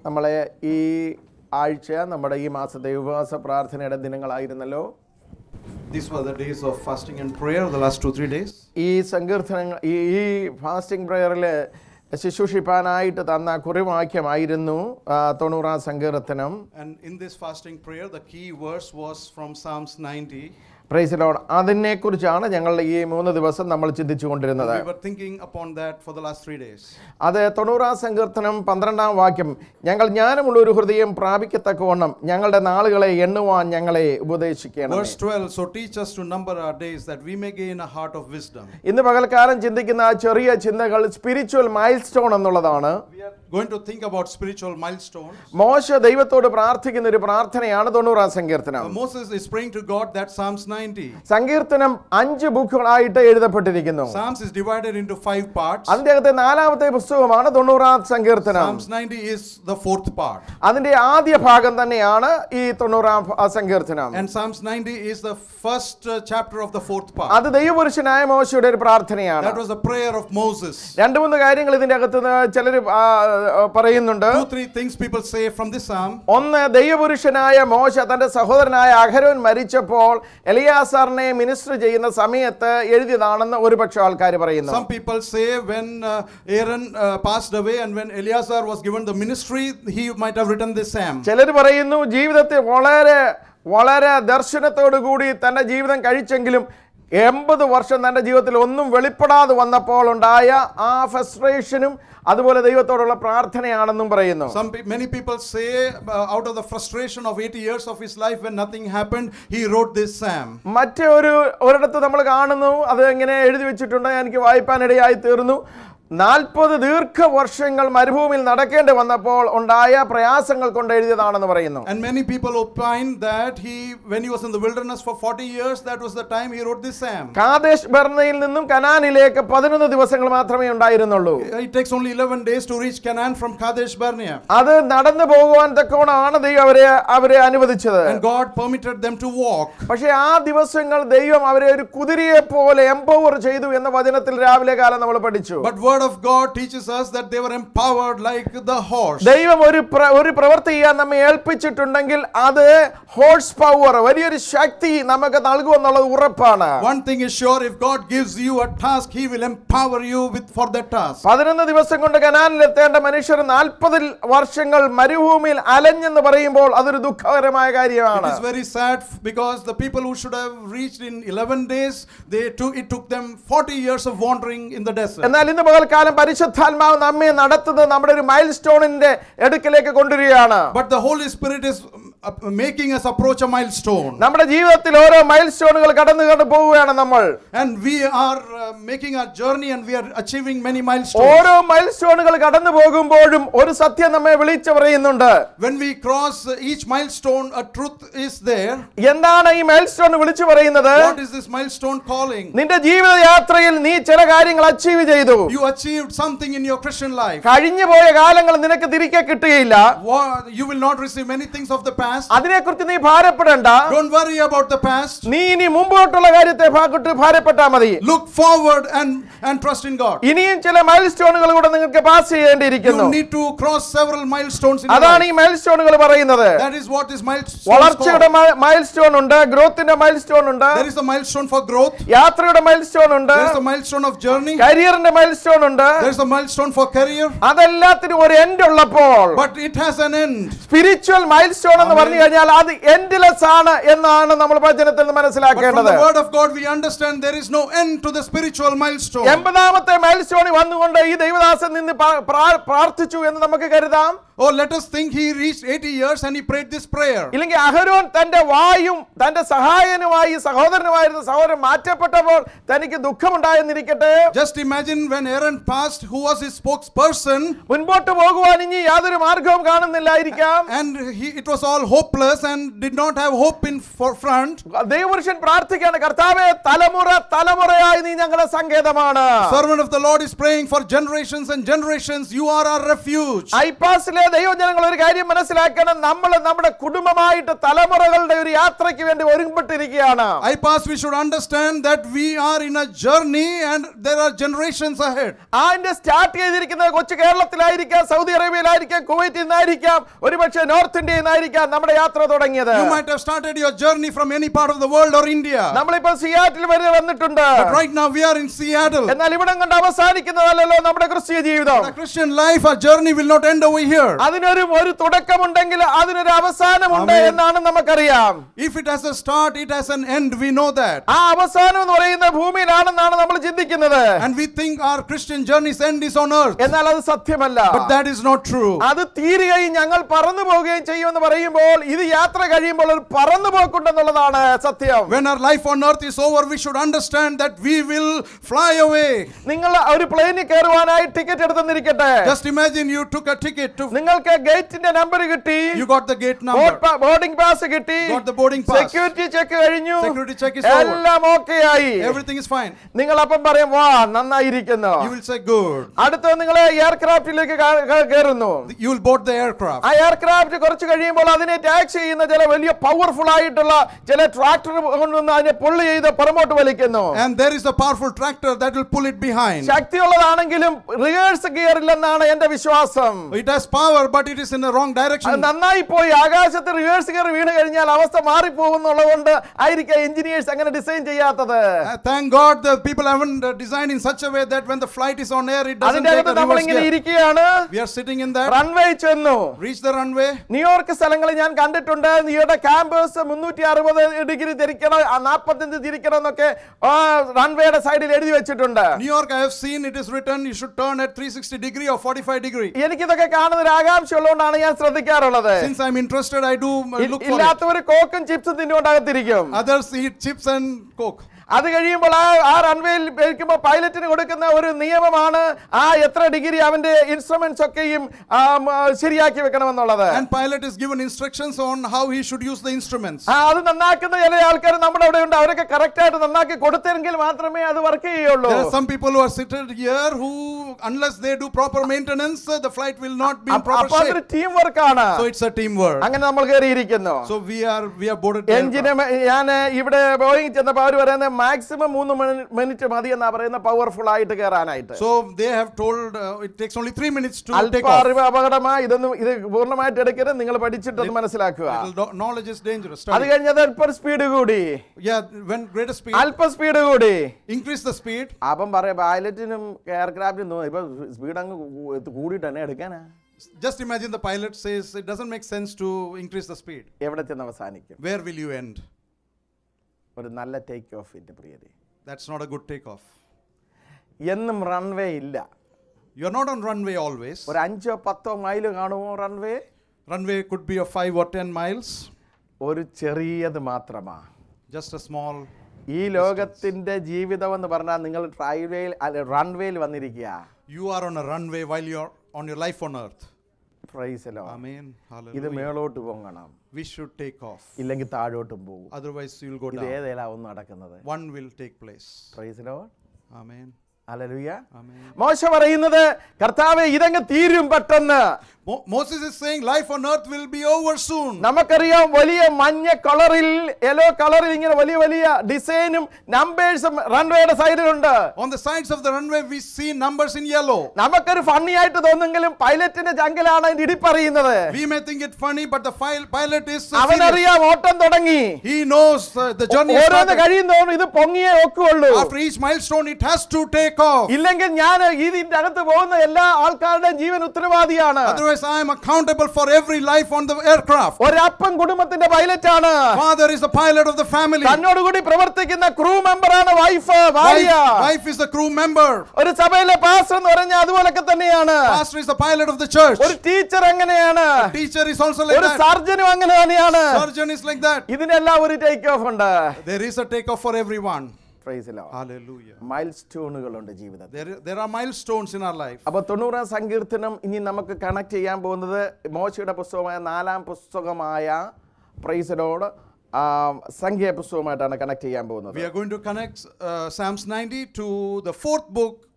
നമ്മളെ ഈ ആഴ്ച നമ്മുടെ ഈ മാസത്തെ ഉപവാസ പ്രാർത്ഥനയുടെ ദിനങ്ങളായിരുന്നല്ലോ These were the days of fasting and prayer, the last two, three days. ഈ സങ്കീർത്തനങ്ങൾ ഈ ഈ ഫാസ്റ്റിംഗ് പ്രയറിൽ ശുശ്രൂഷിപ്പാനായിട്ട് തന്ന കുറിവാക്യമായിരുന്നു ആ, തൊണ്ണൂറാം സങ്കീർത്തനം And in this fasting prayer, the key verse was from Psalms 90. Praise Lord അതിനെക്കുറിച്ചാണ് ഞങ്ങൾ ഈ മൂന്ന് ദിവസം നമ്മൾ ചിന്തിച്ചു കൊണ്ടിരുന്നത് We were thinking upon that for the last three days. അത് തൊണ്ണൂറാം സങ്കീർത്തനം പന്ത്രണ്ടാം വാക്യം ഞങ്ങൾ ജ്ഞാനമുള്ള ഒരു ഹൃദയം പ്രാപിക്കത്തക്കവണ്ണം ഞങ്ങളുടെ നാളുകളെ എണ്ണുവാൻ ഞങ്ങളെ ഉപദേശിക്കണം Verse 12 So teach us to number our days that we may gain a heart of wisdom. ഇന്ന് പകൽക്കാലം ചിന്തിക്കുന്ന ആ ചെറിയ ചിന്തകൾ സ്പിരിച്വൽ മൈൽ സ്റ്റോൺ എന്നുള്ളതാണ് We are going to think about spiritual milestones. മോശ ദൈവത്തോട് പ്രാർത്ഥിക്കുന്ന ഒരു പ്രാർത്ഥനയാണ് തൊണ്ണൂറാം സങ്കീർത്തനം Uh, Moses is praying to God that Psalms 90. സങ്കീർത്തനം അഞ്ച് ബുക്കുകളായിട്ട് എഴുതപ്പെട്ടിരിക്കുന്നു Psalms is divided into five parts. അതിന്റെ അകത്തെ നാലാമത്തെ പുസ്തകമാണ് തൊണ്ണൂറാം സങ്കീർത്തനം Psalms 90 is the fourth part. അതിന്റെ ആദ്യ ഭാഗം തന്നെയാണ് ഈ തൊണ്ണൂറാം ഭ- സങ്കീർത്തനം And Psalms 90 is the first uh, chapter of the fourth part. അത് ദൈവപുരുഷനായ മോശയുടെ ഒരു പ്രാർത്ഥനയാണ് That was a prayer of Moses. രണ്ടു മൂന്ന് കാര്യങ്ങൾ ഇതിന്റെ അകത്ത് ചിലർ പറയുന്നുണ്ട് Two, three things people say from this psalm. ഒന്ന് ദൈവപുരുഷനായ മോശ തന്റെ സഹോദരനായ അഹരോൻ മരിച്ചപ്പോൾ എലിയാസാറിനെ മിനിസ്റ്റർ ചെയ്യുന്ന സമയത്ത് എഴുതിയതാണെന്ന് ഒരുപക്ഷെ ആൾക്കാർ പറയുന്നു Some people say when uh, Aaron uh, passed away and when Eleazar was given the ministry, he might have written this psalm. ചിലർ പറയുന്നു ജീവിതത്തിൽ വളരെ വളരെ ദർശനത്തോടു കൂടി തന്റെ ജീവിതം കഴിച്ചെങ്കിലും എൺപത് വർഷം തന്റെ ജീവിതത്തിൽ ഒന്നും വെളിപ്പെടാതെ വന്നപ്പോൾ ഉണ്ടായ ആ ഫ്രസ്ട്രേഷനും അതുപോലെ ദൈവത്തോടുള്ള പ്രാർത്ഥനയാണെന്നും പറയുന്നു Some pe- many people say uh, out of the frustration of 80 years of his life when nothing happened, he wrote this psalm. മറ്റേ ഒരു ഒരിടത്ത് നമ്മൾ കാണുന്നു അത് എങ്ങനെ എഴുതി വെച്ചിട്ടുണ്ട് എനിക്ക് വായിപ്പാനിടയായി തീർന്നു നാൽപ്പത് ദീർഘവർഷങ്ങൾ മരുഭൂമിയിൽ നടക്കേണ്ടി വന്നപ്പോൾ ഉണ്ടായ പ്രയാസങ്ങൾ കൊണ്ട് എഴുതിയതാണെന്ന് പറയുന്നു And many people opine that he, when he was in the wilderness for 40 years, that was the time he wrote this psalm. Kadesh ബർണയിൽ നിന്നും കനാനിലേക്ക് പതിനൊന്ന് ദിവസങ്ങൾ മാത്രമേ ഉണ്ടായിരുന്നുള്ളൂ It takes only 11 days to reach Canaan from Kadesh Barnea. അത് നടന്നു പോകുവാൻ തക്കോണമാണ് ദൈവം അവരെ അവരെ അനുവദിച്ചത് And God permitted them to walk. പക്ഷെ ആ ദിവസങ്ങൾ ദൈവം അവരെ ഒരു കുതിരയെ പോലെ എംപവർ ചെയ്തു എന്ന വചനത്തിൽ രാവിലെ കാലം നമ്മൾ പഠിച്ചു But word of God teaches us that they were empowered like the horse. ദൈവം ഒരു പ്ര- ഒരു പ്രവൃത്തി ചെയ്യാൻ നമ്മെ ഏൽപ്പിച്ചിട്ടുണ്ടെങ്കിൽ അത് ഹോഴ്സ് പവർ വലിയൊരു ശക്തി നമുക്ക് നൽകുമെന്നുള്ളത് ഉറപ്പാണ് One thing is sure, if God gives you a task, He will empower you with for that task. പതിനൊന്ന് ദിവസം കൊണ്ട് കനാനിൽ എത്തേണ്ട മനുഷ്യർ നാൽപ്പതിൽ വർഷങ്ങൾ മരുഭൂമിയിൽ അലഞ്ഞെന്ന് പറയുമ്പോൾ അതൊരു ദുഃഖകരമായ It കാര്യമാണ് is very sad f- because the people who should have reached in 11 days, they took it took them 40 years of wandering in the desert. എന്നാൽ ഇന്ന് പകൽക്കാലം പരിശുദ്ധാത്മാവ് നമ്മെ നടത്തുന്നത് നമ്മുടെ ഒരു മൈൽ സ്റ്റോണിന്റെ അടുക്കിലേക്ക് കൊണ്ടുവരികയാണ് But the Holy Spirit is um, uh, making us approach a milestone. നമ്മുടെ ജീവിതത്തിൽ ഓരോ മൈൽ സ്റ്റോണുകൾ കടന്നു കടന്നു പോവുകയാണ് നമ്മൾ And we are uh, making our journey and we are achieving many milestones. ഓരോ മൈൽ സ്റ്റോണുകൾ കടന്നു പോകുമ്പോഴും ഒരു സത്യം നമ്മെ വിളിച്ചു പറയുന്നുണ്ട് When we cross uh, each milestone, a truth is there. എന്താണ് ഈ മൈൽ സ്റ്റോൺ വിളിച്ചു പറയുന്നത് What is this milestone calling? നിന്റെ ജീവിത യാത്രയിൽ നീ ചില കാര്യങ്ങൾ അച്ചീവ് ചെയ്തു You achieved something in your Christian life. കഴിഞ്ഞു പോയ കാലങ്ങൾ നിനക്ക് തിരികെ കിട്ടുകയില്ല Wha- You will not receive many things of the past. അതിനെക്കുറിച്ച് നീ ഭാരപ്പെടേണ്ട Don't worry about the past. നീ ഇനി മുമ്പോട്ടുള്ള കാര്യത്തെ ഭാഗത്ത് ഭാരപ്പെട്ടാ മതി Look forward and, and trust in God. ഇനിയും ചില മൈൽ സ്റ്റോണുകൾ കൂടെ നിങ്ങൾക്ക് പാസ് ചെയ്യേണ്ടിയിരിക്കുന്നു You need to cross several milestones in your അതാണ് life. ഈ മൈൽ സ്റ്റോണുകൾ പറയുന്നത് That is what is milestone വളർച്ചയുടെ മൈൽ സ്റ്റോൺ ഉണ്ട് ഗ്രോത്തിന്റെ മൈൽ സ്റ്റോൺ ഉണ്ട് There is a milestone for growth. യാത്രയുടെ മൈൽ സ്റ്റോൺ ഉണ്ട് There is a milestone of journey. കരിയറിന്റെ മൈൽ സ്റ്റോൺ ഉണ്ട് There is a milestone for career. അതെല്ലാത്തിനും ഒരു എൻഡ് ഉള്ളപ്പോൾ But it has an end. Spiritual milestone എന്ന് പറഞ്ഞു കഴിഞ്ഞാൽ അത് എൻഡ്ലെസ് ആണ് എന്നാണ് നമ്മൾ വചനത്തിൽ നിന്ന് But from മനസ്സിലാക്കേണ്ടത് the word of God, we understand there is no end to the spiritual milestone. എൺപതാമത്തെ മൈൽ സ്റ്റോണിൽ വന്നുകൊണ്ട് ഈ ദൈവദാസൻ നിന്ന് പ്രാ- പ്രാ- പ്രാർത്ഥിച്ചു എന്ന് നമുക്ക് കരുതാം Oh, let us think he reached 80 years and he prayed this prayer. ഇല്ലെങ്കിൽ അഹരോൻ തന്റെ വായും തന്റെ സഹായനുമായി സഹോദരനുമായിരുന്ന സഹോദരൻ മാറ്റപ്പെട്ടപ്പോൾ തനിക്ക് ദുഃഖമുണ്ടായെന്നിരിക്കട്ടെ Just imagine when Aaron passed, who was his spokesperson, മുൻപോട്ട് പോകുവാൻ ഇനി യാതൊരു മാർഗവും കാണുന്നില്ലായിരിക്കാം and he, it was all hopeless and did not have hope in for front. ദൈവപുരുഷൻ പ്രാർത്ഥിക്കാണ് കർത്താവെ തലമുറ തലമുറയായി നീ ഞങ്ങളുടെ സങ്കേതമാണ് Servant of the Lord is praying for generations and generations. You are our refuge. ഐപാസിലെ പ്രിയ ദൈവജനങ്ങൾ ഒരു കാര്യം മനസ്സിലാക്കണം നമ്മൾ നമ്മുടെ കുടുംബമായിട്ട് തലമുറകളുടെ ഒരു യാത്രയ്ക്ക് വേണ്ടി ഒരുമ്പെട്ടിരിക്കുകയാണ് I pass, we should understand that we are in a journey and there are generations ahead. അതിന്റെ സ്റ്റാർട്ട് ചെയ്തിരിക്കുന്നത് കൊച്ചു കേരളത്തിലായിരിക്കാം സൗദി അറേബ്യയിലായിരിക്കാം കുവൈറ്റിൽ നിന്നായിരിക്കാം ഒരുപക്ഷെ നോർത്ത് ഇന്ത്യയിൽ നിന്നായിരിക്കാം നമ്മുടെ യാത്ര തുടങ്ങിയത് You might have started your journey from any part of the world or India. നമ്മളിപ്പോ സിയാറ്റിൽ വരെ വന്നിട്ടുണ്ട് But right now we are in Seattle. എന്നാൽ ഇവിടം കൊണ്ട് അവസാനിക്കുന്നതല്ലോ നമ്മുടെ ക്രിസ്തീയ ജീവിതം The Christian life, our journey will not end over here. അതിനൊരു ഒരു തുടക്കമുണ്ടെങ്കിൽ അതിനൊരു അവസാനമുണ്ട് Amen. എന്നാണ് നമുക്കറിയാം If it has a start, it has an end. We know that. ആ അവസാനം എന്ന് പറയുന്ന ഭൂമിയിലാണെന്നാണ് നമ്മൾ ചിന്തിക്കുന്നത് And we think our Christian journey's end is on earth. എന്നാൽ അത് സത്യമല്ല But that is not true. അത് തീരുകയും ഞങ്ങൾ പറന്നു പോവുകയും ചെയ്യുമെന്ന് പറയുമ്പോൾ ഇത് യാത്ര കഴിയുമ്പോൾ ഒരു പറന്നു പോക്കുണ്ടെന്നുള്ളതാണ് സത്യം When our life on earth is over, we should understand that we will fly away. നിങ്ങൾ ഒരു പ്ലെയിനിൽ കയറുവാനായി ടിക്കറ്റ് എടുത്തെന്നിരിക്കട്ടെ Just imagine you took a ticket to, നിങ്ങൾക്ക് ഗേറ്റിന്റെ നമ്പർ കിട്ടി you got the gate number, boarding pass കിട്ടി got the boarding pass. Security check കഴിഞ്ഞു Security check is over. എല്ലാം ഓക്കെ ആയി Everything is fine. നിങ്ങൾ അപ്പം പറയും വാ നന്നായിരിക്കുന്നു You will say, Good. അടുത്ത നിങ്ങൾ എയർക്രാഫ്റ്റിലേക്ക് കയറുന്നു You will board the aircraft. ആ എയർക്രാഫ്റ്റ് കുറച്ച് കഴിയുമ്പോൾ അതിനെ ടാക്സ് ചെയ്യുന്ന ചില വലിയ പവർഫുൾ ആയിട്ടുള്ള ചില ട്രാക്ടർ കൊണ്ടുവന്ന് അതിനെ പുള്ളി ചെയ്ത് പുറമോട്ട് വലിക്കുന്നു And there is a powerful tractor that will pull it behind. ശക്തിയുള്ളതാണെങ്കിലും റിവേഴ്സ് ഗിയർ ഇല്ലെന്നാണ് എന്റെ വിശ്വാസം It has power, but it is in the wrong അത് direction. നന്നായി പോയി ആകാശത്ത് റിവേഴ്സ് ഗിയർ വീണ് കഴിഞ്ഞാൽ അവസ്ഥ മാറിപ്പോകുന്നുള്ളതുകൊണ്ട് ആയിരിക്കാം എഞ്ചിനീയേഴ്സ് അങ്ങനെ ഡിസൈൻ ചെയ്യാത്തത് Uh, Thank God the people haven't uh, designed in such a way that when the flight is on air, it doesn't അതിന്റെ take അകത്ത് a നമ്മൾ reverse ഇങ്ങനെ gear. ഇരിക്കുകയാണ് We are sitting in that, runway ചെന്നു reach the runway. New York സ്ഥലങ്ങളിൽ ഞാൻ കണ്ടിട്ടുണ്ട് നിങ്ങളുടെ ക്യാമ്പസ് മുന്നൂറ്റി അറുപത് ഡിഗ്രി തിരിക്കണം നാൽപ്പത്തഞ്ച് തിരിക്കണം എന്നൊക്കെ റൺവേയുടെ സൈഡിൽ എഴുതി വെച്ചിട്ടുണ്ട് New York, I have seen it is written you should turn at 360 degree or 45 degree. എനിക്കിതൊക്കെ കാണുന്ന ഒരു ആകാംക്ഷ ഉള്ളതുകൊണ്ടാണ് ഞാൻ ശ്രദ്ധിക്കാറുള്ളത് Since I'm interested, I do uh, look for it. ഇല്ലാത്തവർ കോക്കും ചിപ്സും തിന്നുകൊണ്ടകത്തിരിക്കും Others eat chips and coke. അത് കഴിയുമ്പോൾ ആ ആ റൺവേയിൽ ഇരിക്കുമ്പോൾ പൈലറ്റിന് കൊടുക്കുന്ന ഒരു നിയമമാണ് ആ എത്ര ഡിഗ്രി അവന്റെ ഇൻസ്ട്രുമെന്റ്സ് ഒക്കെയും ആ, ഉം, ആ, ശരിയാക്കി വെക്കണമെന്നുള്ളത് And pilot is given instructions on how he should use the instruments. ആ അത് നന്നാക്കുന്ന ചില ആൾക്കാർ നമ്മുടെ അവിടെ ഉണ്ട് അവരൊക്കെ കറക്റ്റ് ആയിട്ട് നന്നാക്കി കൊടുത്തെങ്കിൽ മാത്രമേ അത് വർക്ക് ചെയ്യുള്ളൂ There are some people who are seated here who, unless they do proper maintenance, uh, the flight will not be in proper അപ്പൊ അതൊരു shape. ടീം വർക്കാണ് So it's a teamwork. അങ്ങനെ നമ്മൾ കയറിയിരിക്കുന്നു So we are we are boarded. the engine aircraft. ഞാൻ ഇവിടെ Boeing ചെന്നപ്പോൾ അവർ പറയുന്നത് maximum മൂന്ന് മിനിറ്റ് മതി എന്നാ പറയുന്ന പവർഫുൾ ആയിട്ട് കയറാനായിട്ട് So they have told uh, it takes only three minutes to അല്പ take off. അറിവ് അപകടമാ ഇതൊന്നും ഇത് പൂർണ്ണമായിട്ട് എടുക്കരുത് നിങ്ങൾ പഠിച്ചിട്ടൊന്ന് മനസ്സിലാക്കുക Little do- knowledge is dangerous. അത് Study. കഴിഞ്ഞത് അല്പം സ്പീഡ് കൂടി Yeah, when greater speed, അല്പം സ്പീഡ് കൂടി increase the speed. അപ്പം പറയാം പൈലറ്റിനും എയർക്രാഫ്റ്റിനും ഇപ്പൊ സ്പീഡ് അങ്ങ് കൂ- കൂടിയിട്ട് തന്നെ എടുക്കാനാ Just imagine the pilot says it doesn't make sense to increase the speed. എവിടെ ചെന്ന് അവസാനിക്കും Where will you end? ഒരു നല്ല ടേക്ക് ഓഫിന്റെ പ്രിയരെ That's not a good takeoff. എന്നും റൺവേ ഇല്ല You're not on runway always. ഒരു അഞ്ചോ പത്തോ മൈൽ കാണുമോ runway Runway could be of five or ten miles. ഒരു ചെറിയത് മാത്രമാ Just a small. ഈ ലോകത്തിന്റെ ജീവിതം എന്ന് പറഞ്ഞാൽ നിങ്ങൾ ട്രൈവേയിൽ റൺവേയിൽ വന്നിരിക്കുക You are on a runway while you're on your life on earth. Praise the Lord Amen. ഇത് Hallelujah. മേളോട്ട് പൊങ്ങണം We should take off. ഇല്ലെങ്കിൽ താഴോട്ടും പോകും Otherwise, you'll go ഇത് down. ഏതേലാവും നടക്കുന്നത് One will take place. Praise the Lord Amen. Hallelujah Amen. മോശ പറയുന്നത് കർത്താവെ ഇതങ്ങ് തീരും പെട്ടെന്ന് Mo- Moses is saying life on earth will be over soon. നമുക്കറിയാം വലിയ മഞ്ഞ കളറിൽ യെല്ലോ കളറിൽ ഇങ്ങനെ വലിയ വലിയ ഡിസൈനും നമ്പേഴ്സും റൺവേയുടെ സൈഡിലുണ്ട് On the sides of the runway, we see numbers in yellow. നമുക്കൊരു ഫണ്ണി ആയിട്ട് തോന്നുമെങ്കിലും പൈലറ്റിന്റെ ചങ്കിലാണ് അതിന്റെ ഇടിപ്പറിയുന്നത് We may think it funny, but the file, pilot is. uh, serious. അവനറിയാം ഓട്ടം തുടങ്ങി He knows uh, the journey is ഓരോന്ന് started. കഴിയും തോറും ഇത് പൊങ്ങിയേ ഒക്കുള്ളൂ After each milestone, it has to take off. ഇല്ലെങ്കിൽ ഞാൻ ഇതിന്റെ അകത്ത് പോകുന്ന എല്ലാ ആൾക്കാരുടെയും ജീവൻ ഉത്തരവാദിയാണ് Otherwise, I am accountable for every life on the aircraft. ഒരപ്പൻ കുടുംബത്തിന്റെ പൈലറ്റ് ആണ് Father is the pilot of the family. തന്നോടുകൂടി പ്രവർത്തിക്കുന്ന ക്രൂ മെമ്പറാണ് വൈഫ് ഭാര്യ Wife, wife is the crew member. ഒരു സഭയിലെ പാസ്റ്റർ എന്ന് പറഞ്ഞാൽ അതുപോലൊക്കെ തന്നെയാണ് Pastor is the pilot of the church. ഒരു ടീച്ചർ എങ്ങനെയാണ് Teacher is also like ഒരു that. സർജനും അങ്ങനെ തന്നെയാണ് Surgeon is like that. ഇതിനെല്ലാം ഒരു ടേക്ക് ഓഫ് ഉണ്ട് There is a takeoff for everyone. Praise the Lord Hallelujah. മൈൽ സ്റ്റോണുകളുണ്ട് ജീവിതത്തിൽ There, there are milestones in our life. അപ്പൊ തൊണ്ണൂറാം സങ്കീർത്തനം ഇനി നമുക്ക് കണക്ട് ചെയ്യാൻ പോകുന്നത് മോശയുടെ പുസ്തകമായ നാലാം പുസ്തകമായ പ്രൈസിനോട് സംഖ്യ പുസ്തകമായിട്ടാണ് കണക്ട് ചെയ്യാൻ പോകുന്നത് We are going to connect uh, Psalms 90 to the fourth book, uh,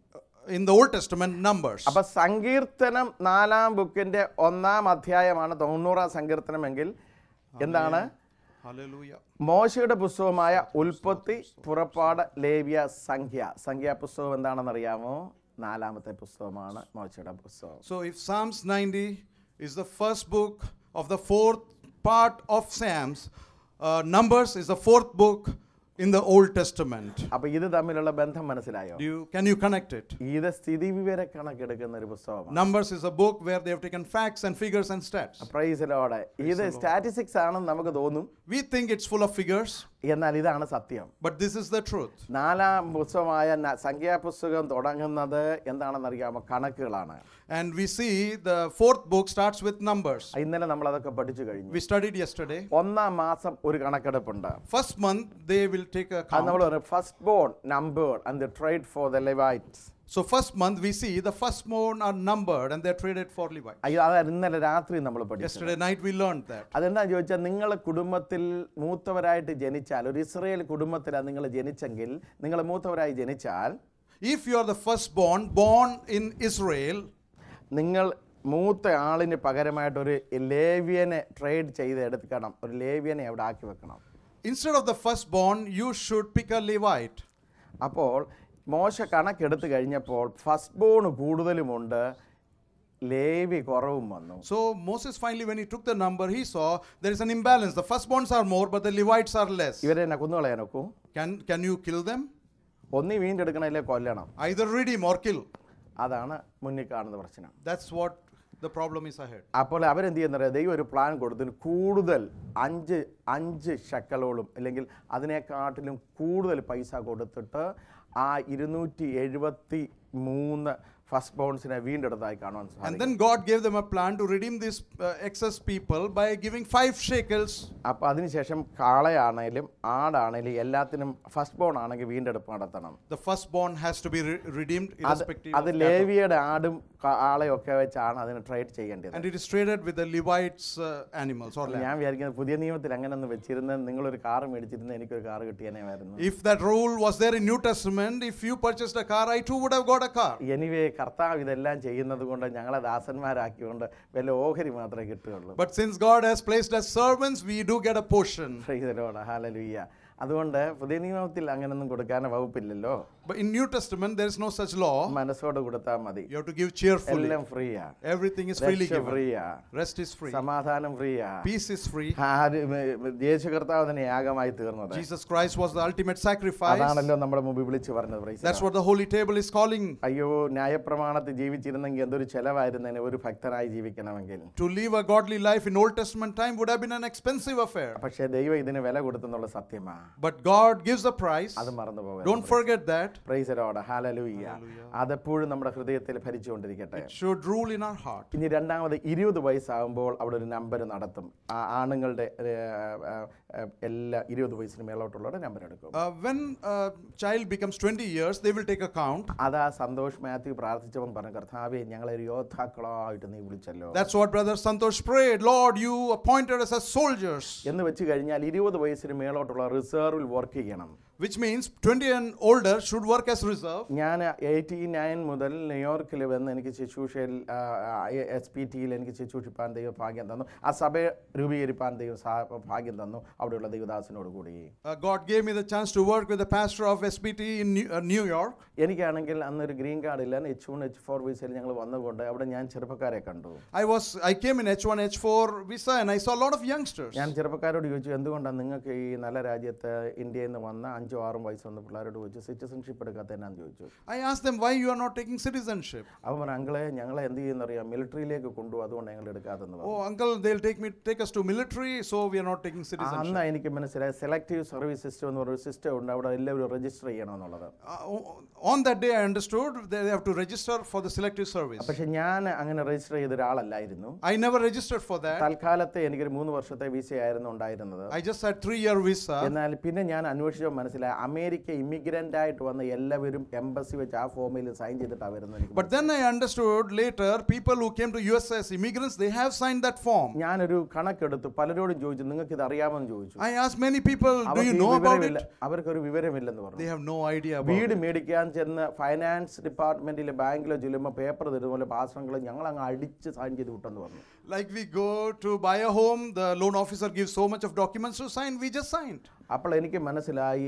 in the Old Testament, Numbers. അപ്പൊ സങ്കീർത്തനം നാലാം ബുക്കിന്റെ ഒന്നാം അധ്യായമാണ് തൊണ്ണൂറാം സങ്കീർത്തനമെങ്കിൽ എന്താണ് Hallelujah. മോശയുടെ പുസ്തകമായ ഉൽപ്പത്തി പുറപ്പാട് ലേവ്യ സംഖ്യ സംഖ്യാ പുസ്തകം എന്താണെന്ന് അറിയാമോ നാലാമത്തെ പുസ്തകമാണ് മോശയുടെ പുസ്തകം So if Psalms 90 is the first book of the fourth part of Psalms, uh, Numbers is the fourth book in the Old Testament. അപ്പൊ ഇത് തമ്മിലുള്ള ബന്ധം മനസ്സിലായോ Do you, can you connect it? ഇത് സ്ഥിതി വിവര കണക്കെടുക്കുന്ന ഒരു പുസ്തകമാണ് Numbers is a book where they have taken facts and figures and stats. പ്രൈസിലോടെ ഇത് സ്റ്റാറ്റിസ്റ്റിക്സ് ആണെന്ന് നമുക്ക് തോന്നും We think it's full of figures, എന്നാൽ ഇതാണ് സത്യം but this is the truth. നാലാം പുസ്തകമായ ന- സംഖ്യാപുസ്തകം തുടങ്ങുന്നത് എന്താണെന്ന് അറിയാമോ കണക്കുകളാണ് And we see the fourth book starts with numbers. ഇന്നലെ നമ്മൾ അതൊക്കെ പഠിച്ചു കഴിഞ്ഞു We studied yesterday. ഒന്നാം മാസം ഒരു കണക്കെടുപ്പുണ്ട് First month, they will take a അത് count. നമ്മൾ പറയും firstborn number and the trade for the Levites So, first month, we see the firstborn are numbered and they're traded for Levi. അയ്യോ അത് ഇന്നലെ രാത്രി നമ്മൾ പഠിച്ചു Yesterday night, we learned that. അതെന്താ ചോദിച്ചാൽ നിങ്ങൾ കുടുംബത്തിൽ മൂത്തവരായിട്ട് ജനിച്ചാൽ ഒരു ഇസ്രയേൽ കുടുംബത്തിലാണ് നിങ്ങൾ ജനിച്ചെങ്കിൽ നിങ്ങൾ മൂത്തവരായി ജനിച്ചാൽ If you are the firstborn, born in Israel, നിങ്ങൾ മൂത്ത ആളിന് പകരമായിട്ട് ഒരു ലേവ്യനെ ട്രേഡ് ചെയ്ത് എടുക്കണം ഒരു ലേവ്യനെ അവിടെ ആക്കി വെക്കണം instead of the firstborn, you should pick a Levite. അപ്പോൾ മോശ കണക്കെടുത്ത് കഴിഞ്ഞപ്പോൾ ഫസ്റ്റ് ബോൺ കൂടുതലുമുണ്ട് ലേവി കുറവും വന്നു So, Moses finally, when he took the number, he saw there is an imbalance. The firstborns are more, but the Levites are less. ഇവരെ എന്നെ കുന്നുകളയാനൊക്കൂ Can, can you kill them? ഒന്നി വീണ്ടെടുക്കണല്ലേ കൊല്ലണം Either redeem or kill. അതാണ് മുന്നിൽ കാണുന്ന പ്രശ്നം That's what the problem is ahead. അപ്പോൾ അവരെന്ത് ചെയ്യുന്നത് ദൈവം ഒരു പ്ലാൻ കൊടുത്തിന് കൂടുതൽ അഞ്ച് അഞ്ച് ഷക്കലോളും അല്ലെങ്കിൽ അതിനെക്കാട്ടിലും കൂടുതൽ പൈസ കൊടുത്തിട്ട് ആ ഇരുന്നൂറ്റി എഴുപത്തി മൂന്ന് ഫസ്റ്റ് ബോൺസിനെ വീണ്ടെടുത്തായി കാണുവാൻ And സാധിക്കും then God gave them a plan to redeem these uh, excess people by giving five shekels. അപ്പോൾ അതിനുശേഷം കാളയാണേലും ആടാണേലും എല്ലാത്തിനും ഫസ്റ്റ് ബോൺ ആണെങ്കിൽ വീണ്ടെടുപ്പ് നടത്തണം The firstborn has to be re- redeemed അത് irrespective അത് of cattle. ലേവിയുടെ ആടും കാ- ആളെയും ഒക്കെ വെച്ചാണ് അതിന് ട്രേഡ് ചെയ്യേണ്ടത് And it is traded with the Levites' uh, animals or lamb. ഞാൻ വിചാരിക്കുന്നത് പുതിയ നിയമത്തിൽ അങ്ങനെ ഒന്ന് വെച്ചിരുന്ന നിങ്ങളൊരു കാറ് മേടിച്ചിരുന്ന എനിക്കൊരു കാറ് കിട്ടിയനേമായിരുന്നു If that rule was there in New Testament, if you purchased a car, I too would have got a car. Anyway കർത്താവ് ഇതെല്ലാം ചെയ്യുന്നത് കൊണ്ട് ഞങ്ങളെ ദാസന്മാരാക്കിക്കൊണ്ട് വല്ല ഓഹരി മാത്രമേ കിട്ടുകയുള്ളൂ But since God has placed us servants, we do get a portion. പ്രൈസലോട് ഹാലലുയ്യ അതുകൊണ്ട് പുതിയ നിയമത്തിൽ അങ്ങനൊന്നും കൊടുക്കാൻ വകുപ്പില്ലല്ലോ But in New Testament, there is no such law. മനസ്സോട് കൊടുത്താൽ മതി You have to give cheerfully. എല്ലാം ഫ്രീയാ Everything is freely given. ഫ്രീയാ Rest is free. സമാധാനം ഫ്രീയാ Peace is free. യേശു കർത്താവ് തന്നെ യാഗമായി തീർന്നത് Jesus Christ was the ultimate sacrifice. അതാണല്ലോ നമ്മുടെ മുമ്പിൽ വിളിച്ചു പറഞ്ഞത് praise the That's Lord. what the Holy Table is calling. അയ്യോ ന്യായപ്രമാണത്തിൽ ജീവിച്ചിരുന്നെങ്കിൽ എന്തൊരു ചെലവായിരുന്നതിന് ഒരു ഭക്തനായി ജീവിക്കണമെങ്കിൽ To live a godly life in Old Testament time would have been an expensive affair. പക്ഷേ ദൈവം ഇതിന് വില കൊടുത്തെന്നുള്ള സത്യമാ But God gives the price. അത് മറന്നു Don't പോകരുത് forget that. പ്രൈസരോട് ഹാലലൂയ്യ അതെപ്പോഴും നമ്മുടെ ഹൃദയത്തിൽ ഭരിച്ചുകൊണ്ടിരിക്കട്ടെ It should rule in our heart. ഇനി രണ്ടാമത് ഇരുപത് വയസ്സാകുമ്പോൾ അവിടെ ഒരു നമ്പർ നടത്തും ആ ആണുങ്ങളുടെ ഏ, ഏ, ഏ, എല്ലാ ഇരുപത് വയസ്സിന് മേലോട്ടുള്ളവരുടെ നമ്പർ എടുക്കും Uh, when a child becomes 20 years, they will take a count. അതാ സന്തോഷ് മാത്യു പ്രാർത്ഥിച്ചവൻ പറഞ്ഞു കർത്താവെ ഞങ്ങളെ ഒരു യോദ്ധാക്കളായിട്ട് നീ വിളിച്ചല്ലോ That's what Brother Santosh prayed. Lord, you appointed us as soldiers. എന്ന് വെച്ച് കഴിഞ്ഞാൽ ഇരുപത് വയസ്സിന് മേലോട്ടുള്ള റിസർവിൽ വർക്ക് ചെയ്യണം Which means 20 and older should work as reserve. ഞാൻ എയ്റ്റി നയൻ മുതൽ ന്യൂയോർക്കിൽ വന്ന് എനിക്ക് ശുശ്രൂഷയിൽ എസ് പി ടിയിൽ എനിക്ക് ശുശ്രൂഷിപ്പാൻ ദൈവം ഭാഗ്യം തന്നു ആ സഭ രൂപീകരിപ്പാൻ ദൈവം സാ- ഭാഗ്യം തന്നു അവിടെയുള്ള ദൈവദാസനോട് കൂടി Uh, God gave me the chance to work with the pastor of SBT in New, uh, New York. എനിക്കാണെങ്കിൽ അന്നൊരു ഗ്രീൻ കാർഡ് ഇല്ല എച്ച് വൺ എച്ച് ഫോർ വിസയിൽ ഞങ്ങൾ വന്നുകൊണ്ട് അവിടെ ഞാൻ ചെറുപ്പക്കാരെ കണ്ടു I was I came in H1 H4 visa and I saw a lot of youngsters. ഞാൻ ചെറുപ്പക്കാരോട് ചോദിച്ചു എന്തുകൊണ്ടാണ് നിങ്ങൾക്ക് ഈ നല്ല രാജ്യത്ത് ഇന്ത്യയിൽ നിന്ന് വന്ന അഞ്ചോ ആറും വയസ്സ് വന്ന പിള്ളേരോട് ചോദിച്ചു സിറ്റിസൺഷിപ്പ് എടുക്കാത്തതെന്നാന്ന് ചോദിച്ചു I asked them why you are not taking citizenship. അവൻ പറഞ്ഞു അങ്കിളെ ഞങ്ങളെ എന്ത് ചെയ്യുന്നറിയാം മിലിറ്ററിയിലേക്ക് കൊണ്ടുപോകും അതുകൊണ്ട് ഞങ്ങൾ എടുക്കാത്തെന്ന് പറഞ്ഞു Oh uncle, they'll take me take us to military, so we are not taking ആ, citizenship. അന്ന് എനിക്ക് മനസ്സിലായി സെലക്റ്റീവ് സർവീസ് സിസ്റ്റം എന്ന് പറയുന്ന സിസ്റ്റം ഉണ്ട് അവിടെ എല്ലാവരും രജിസ്റ്റർ ചെയ്യണമെന്നുള്ളത് Uh, on that day, I understood they have to register for the selective service. പക്ഷെ ഞാൻ അങ്ങനെ രജിസ്റ്റർ ചെയ്ത ഒരാളല്ലായിരുന്നു I never registered for that. തൽക്കാലത്തെ എനിക്കൊരു മൂന്ന് വർഷത്തെ വിസ ആയിരുന്നു ഉണ്ടായിരുന്നത് I just had three year visa. എന്നാൽ പിന്നെ ഞാൻ അന്വേഷിച്ചപ്പോൾ മനസ്സിലായി മനസ്സിലായി അമേരിക്ക ഇമിഗ്രൻ്റ് ആയിട്ട് വന്ന എല്ലാവരും എംബസി വെച്ച് ആ ഫോമിൽ സൈൻ ചെയ്തിട്ടാണ് വരുന്നത് എനിക്ക് But then I understood later, people who came to US as immigrants, they have signed that form. ഞാനൊരു കണക്കെടുത്തു പലരോടും ചോദിച്ചു നിങ്ങൾക്ക് ഇത് അറിയാമെന്ന് ചോദിച്ചു I asked many people, do അവർക്ക് you ഈ know about വിവരമില്ല it? അവർക്കൊരു വിവരമില്ലെന്ന് They പറഞ്ഞു have no idea about വീട് it. മേടിക്കാൻ ചെന്ന് ഫൈനാൻസ് ഡിപ്പാർട്ട്മെന്റിലെ ബാങ്കിലോ ചെല്ലുമ്പോൾ പേപ്പർ തരുന്ന പോലെ പാത്രങ്ങൾ ഞങ്ങൾ അങ്ങ് അടിച്ച് സൈൻ ചെയ്ത് വിട്ടെന്ന് പറഞ്ഞു Like we go to buy a home, the loan officer gives so much of documents to sign, we just signed. അപ്പോൾ എനിക്ക് മനസ്സിലായി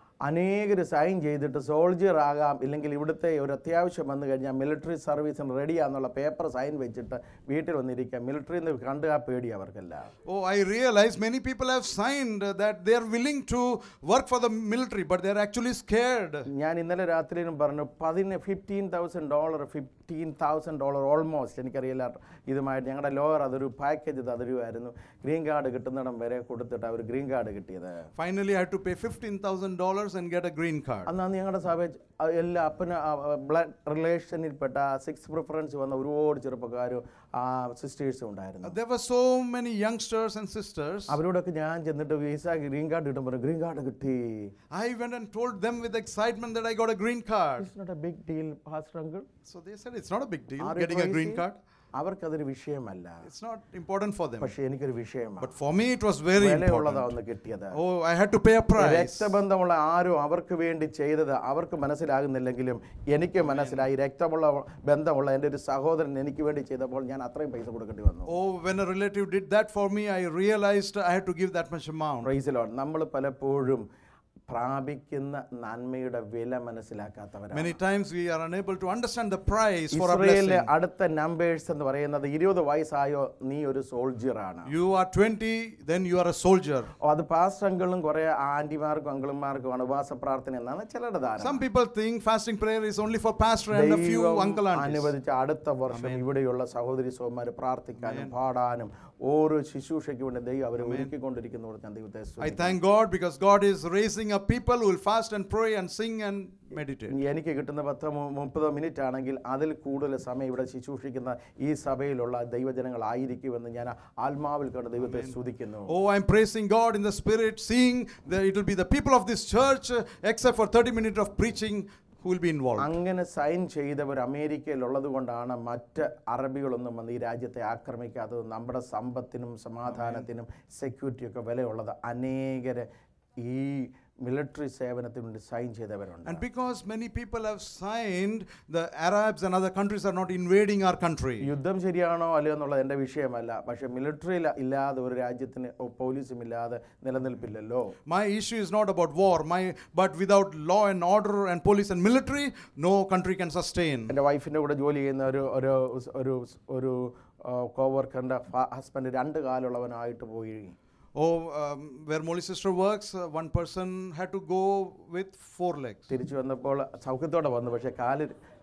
അനേകർ സൈൻ ചെയ്തിട്ട് സോൾജിയർ ആകാം ഇല്ലെങ്കിൽ ഇവിടുത്തെ ഒരു അത്യാവശ്യം വന്നു കഴിഞ്ഞാൽ മിലിറ്ററി സർവീസിന് റെഡിയാന്നുള്ള പേപ്പർ സൈൻ വെച്ചിട്ട് വീട്ടിൽ വന്നിരിക്കാം മിലിറ്ററിയിൽ നിന്ന് കണ്ട് ആ പേടി അവർക്കല്ല Oh, I realize many people have signed uh, that they are willing to work for the military, but they are actually scared. ഞാൻ ഇന്നലെ രാത്രിയിലും പറഞ്ഞു പതിന് fifteen thousand dollar fifteen thousand dollar almost എനിക്കറിയില്ല ഇതുമായിട്ട് ഞങ്ങളുടെ ലോയർ അതൊരു പാക്കേജ് തരുമായിരുന്നു ഗ്രീൻ കാർഡ് കിട്ടുന്നിടം വരെ കൊടുത്തിട്ട് അവർ ഗ്രീൻ കാർഡ് കിട്ടിയത് Finally, I had to pay $15,000 and get a green card. അന്നാണ് ഞങ്ങളുടെ സഭ എല്ലാ അപ്പന് ബ്ലഡ് റിലേഷനിൽപ്പെട്ട സിക്സ് പ്രിഫറൻസ് വന്ന ഒരുപാട് ചെറുപ്പക്കാരും സിസ്റ്റേഴ്സും ഉണ്ടായിരുന്നു There were so many youngsters and sisters. അവരോടൊക്കെ ഞാൻ ചെന്നിട്ട് വിസ ഗ്രീൻ കാർഡ് കിട്ടുമ്പോൾ ഗ്രീൻ കാർഡ് കിട്ടി I went and told them with excitement that I got a green card. It's not a big deal pastor uncle So they said it's not a big deal getting a green card. അവർക്കതൊരു വിഷയമല്ല It's not important for them. പക്ഷെ എനിക്കൊരു വിഷയമാണ് But for me, it was very വിലയുള്ളതാ important. ഒന്ന് കിട്ടിയത് Oh, I had to pay a price. രക്തബന്ധമുള്ള ആരും അവർക്ക് വേണ്ടി ചെയ്തത് അവർക്ക് മനസ്സിലാകുന്നില്ലെങ്കിലും എനിക്ക് മനസ്സിലായി രക്തമുള്ള ബന്ധമുള്ള എൻ്റെ ഒരു സഹോദരൻ എനിക്ക് വേണ്ടി ചെയ്തപ്പോൾ ഞാൻ അത്രയും പൈസ കൊടുക്കേണ്ടി വന്നു Oh, when a relative did that for me, I realized I had to give that much amount. പ്രൈസിലോൺ നമ്മൾ പലപ്പോഴും പ്രാപിക്കുന്ന നന്മയുടെ വില മനസ്സിലാക്കാത്തവരാണ് Many times we are unable to understand the price for a ഇസ്രയേലിലെ blessing. അടുത്ത നമ്പേഴ്സ് എന്ന് പറയുന്നത് ഇരുപത് വയസ്സായോ നീ ഒരു സോൾജിയർ ആണ് You are 20, then you are a soldier. ഓ, അത് പാസ്റ്റർ അങ്കിളും കുറെ ആന്റിമാർക്കും അങ്കിളുമാർക്കും ഉപവാസ പ്രാർത്ഥന എന്നാണ് ചിലരുടെ ധാരണ Some people think fasting prayer is only for pastor and a few ദൈവം uncle aunties. അനുവദിച്ച അടുത്ത വർഷം ഇവിടെയുള്ള സഹോദരി സഹോദരന്മാർ പ്രാർത്ഥിക്കാനും പാടാനും ഓരോ ശുശ്രൂഷയ്ക്ക് വേണ്ടി ദൈവം അവരെ ഒരുക്കിക്കൊണ്ടിരിക്കുന്നതോട് ഞാൻ ദൈവത്തെ I സ്തുതിക്കുന്നു. thank God because God is raising up people who will fast and pray and sing and meditate. എനിക്ക് കിട്ടുന്ന പത്തോ മു- മുപ്പതോ മിനിറ്റ് ആണെങ്കിൽ അതിൽ കൂടുതൽ സമയം ഇവിടെ ശുശ്രൂഷിക്കുന്ന ഈ സഭയിലുള്ള ദൈവജനങ്ങളായിരിക്കുമെന്ന് ഞാൻ ആത്മാവിൽ കണ്ട് ദൈവത്തെ സ്തുതിക്കുന്നു Oh, I'm praising God in the spirit, seeing that it will be the people of this church, uh, except for 30 minutes of preaching, who will be involved. അങ്ങനെ സൈൻ ചെയ്തവർ അമേരിക്കയിൽ ഉള്ളത് കൊണ്ടാണ് മറ്റ് അറബികളൊന്നും വന്ന് ഈ രാജ്യത്തെ ആക്രമിക്കാത്തത് നമ്മുടെ സമ്പത്തിനും സമാധാനത്തിനും സെക്യൂരിറ്റിയൊക്കെ വിലയുള്ളത് അനേകര് ഈ മിലിറ്ററി സേവനത്തിന് വേണ്ടി സൈൻ ചെയ്തവരുണ്ട് And because many people have signed, the Arabs and other countries are not invading our country. യുദ്ധം ശരിയാണോ അല്ലയോ എന്നുള്ളത് എൻ്റെ വിഷയമല്ല പക്ഷെ മിലിറ്ററി ഇല്ലാതെ ഒരു രാജ്യത്തിന് ഓ, പോലീസും ഇല്ലാതെ നിലനിൽപ്പില്ലല്ലോ My issue is not about war, my, but without law and order and police and military, no country can sustain. എൻ്റെ വൈഫിൻ്റെ കൂടെ ജോലി ചെയ്യുന്ന ഒരു ഒരു ഒരു ഒരു കോവർക്കറിൻ്റെ ഹസ്ബൻഡ് രണ്ട് കാലുള്ളവനായിട്ട് പോയി Oh, um, where Molly sister works, uh, one person had to go with four legs. തിരിച്ചു വന്നപ്പോൾ സൗഖ്യത്തോടെ വന്നു പക്ഷെ കാല്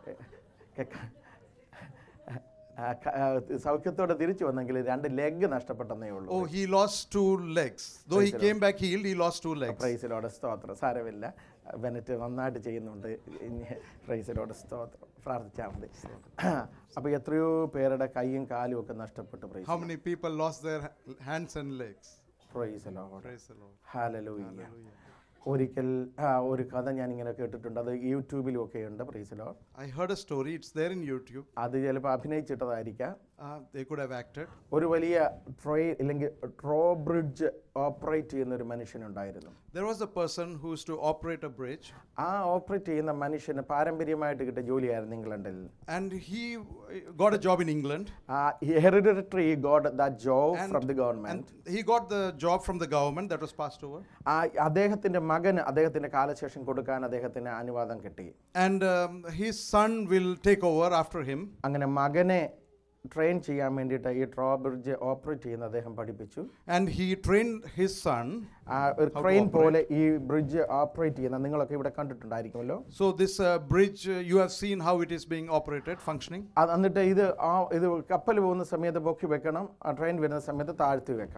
ആ, ക- ആ, സൗഖ്യത്തോടെ തിരിച്ചു വന്നെങ്കിൽ രണ്ട് ലെഗ് നഷ്ടപ്പെട്ടെന്നേ ഉള്ളൂ Oh, he lost two legs. Though he Praise the came back healed, he lost two legs. പ്രൈസിലോടെ സ്തോത്രം സാരമില്ല ബെനറ്റ് നന്നായിട്ട് ചെയ്യുന്നുണ്ട് പ്രൈസിലോടെ സ്തോത്രം പ്രാർത്ഥിച്ചാൽ മതി അപ്പോൾ എത്രയോ പേരുടെ കൈയും കാലും ഒക്കെ നഷ്ടപ്പെട്ടു How praise many people lost their ha- hands and legs? പ്രൈസിലോടെ Praise the Lord. ഹാലലൂയ്യ ഒരിക്കൽ ആ, ഒരു കഥ ഞാൻ ഇങ്ങനെ കേട്ടിട്ടുണ്ട് അത് യൂട്യൂബിലും ഒക്കെ ഉണ്ട് പ്രൈസിലോ I heard a story, it's there in YouTube. അത് ചിലപ്പോൾ അഭിനയിച്ചിട്ടതായിരിക്കാം Uh, they could have acted. ഒരു വലിയ ട്രെയിൻ അല്ലെങ്കിൽ ട്രോ ബ്രിഡ്ജ് ഓപ്പറേറ്റ് ചെയ്യുന്ന ഒരു മനുഷ്യനുണ്ടായിരുന്നു There was a person who used to operate a bridge, ആ ഓപ്പറേറ്റ് ചെയ്യുന്ന മനുഷ്യന് പാരമ്പര്യമായിട്ട് കിട്ടിയ ജോലിയായിരുന്നു ഇംഗ്ലണ്ടിൽ and he uh, got a job in England. Hereditary got that job And, from the government and he got the job from the government that was passed over. ആ അദ്ദേഹത്തിന്റെ മകന് അദ്ദേഹത്തിന്റെ കാലശേഷം കൊടുക്കാൻ അദ്ദേഹത്തിന് അനുവാദം കിട്ടി And um, his son will take over after him. അങ്ങനെ മകനെ ട്രെയിൻ ചെയ്യാൻ വേണ്ടിയിട്ട് ഈ ട്രോ ബ്രിഡ്ജ് ഓപ്പറേറ്റ് ചെയ്യുന്ന അദ്ദേഹം പഠിപ്പിച്ചു And he trained his son. ആ, ഒരു How to ട്രെയിൻ operate. പോലെ ഈ ബ്രിഡ്ജ് ഓപ്പറേറ്റ് ചെയ്യുന്ന നിങ്ങളൊക്കെ ഇവിടെ കണ്ടിട്ടുണ്ടായിരിക്കുമല്ലോ So this uh, bridge, uh, you have seen how it is being operated, functioning. അത് എന്നിട്ട് ഇത് ആ ഇത് കപ്പൽ പോകുന്ന സമയത്ത് പൊക്കി വെക്കണം ആ ട്രെയിൻ വരുന്ന സമയത്ത് താഴ്ത്തി വെക്കണം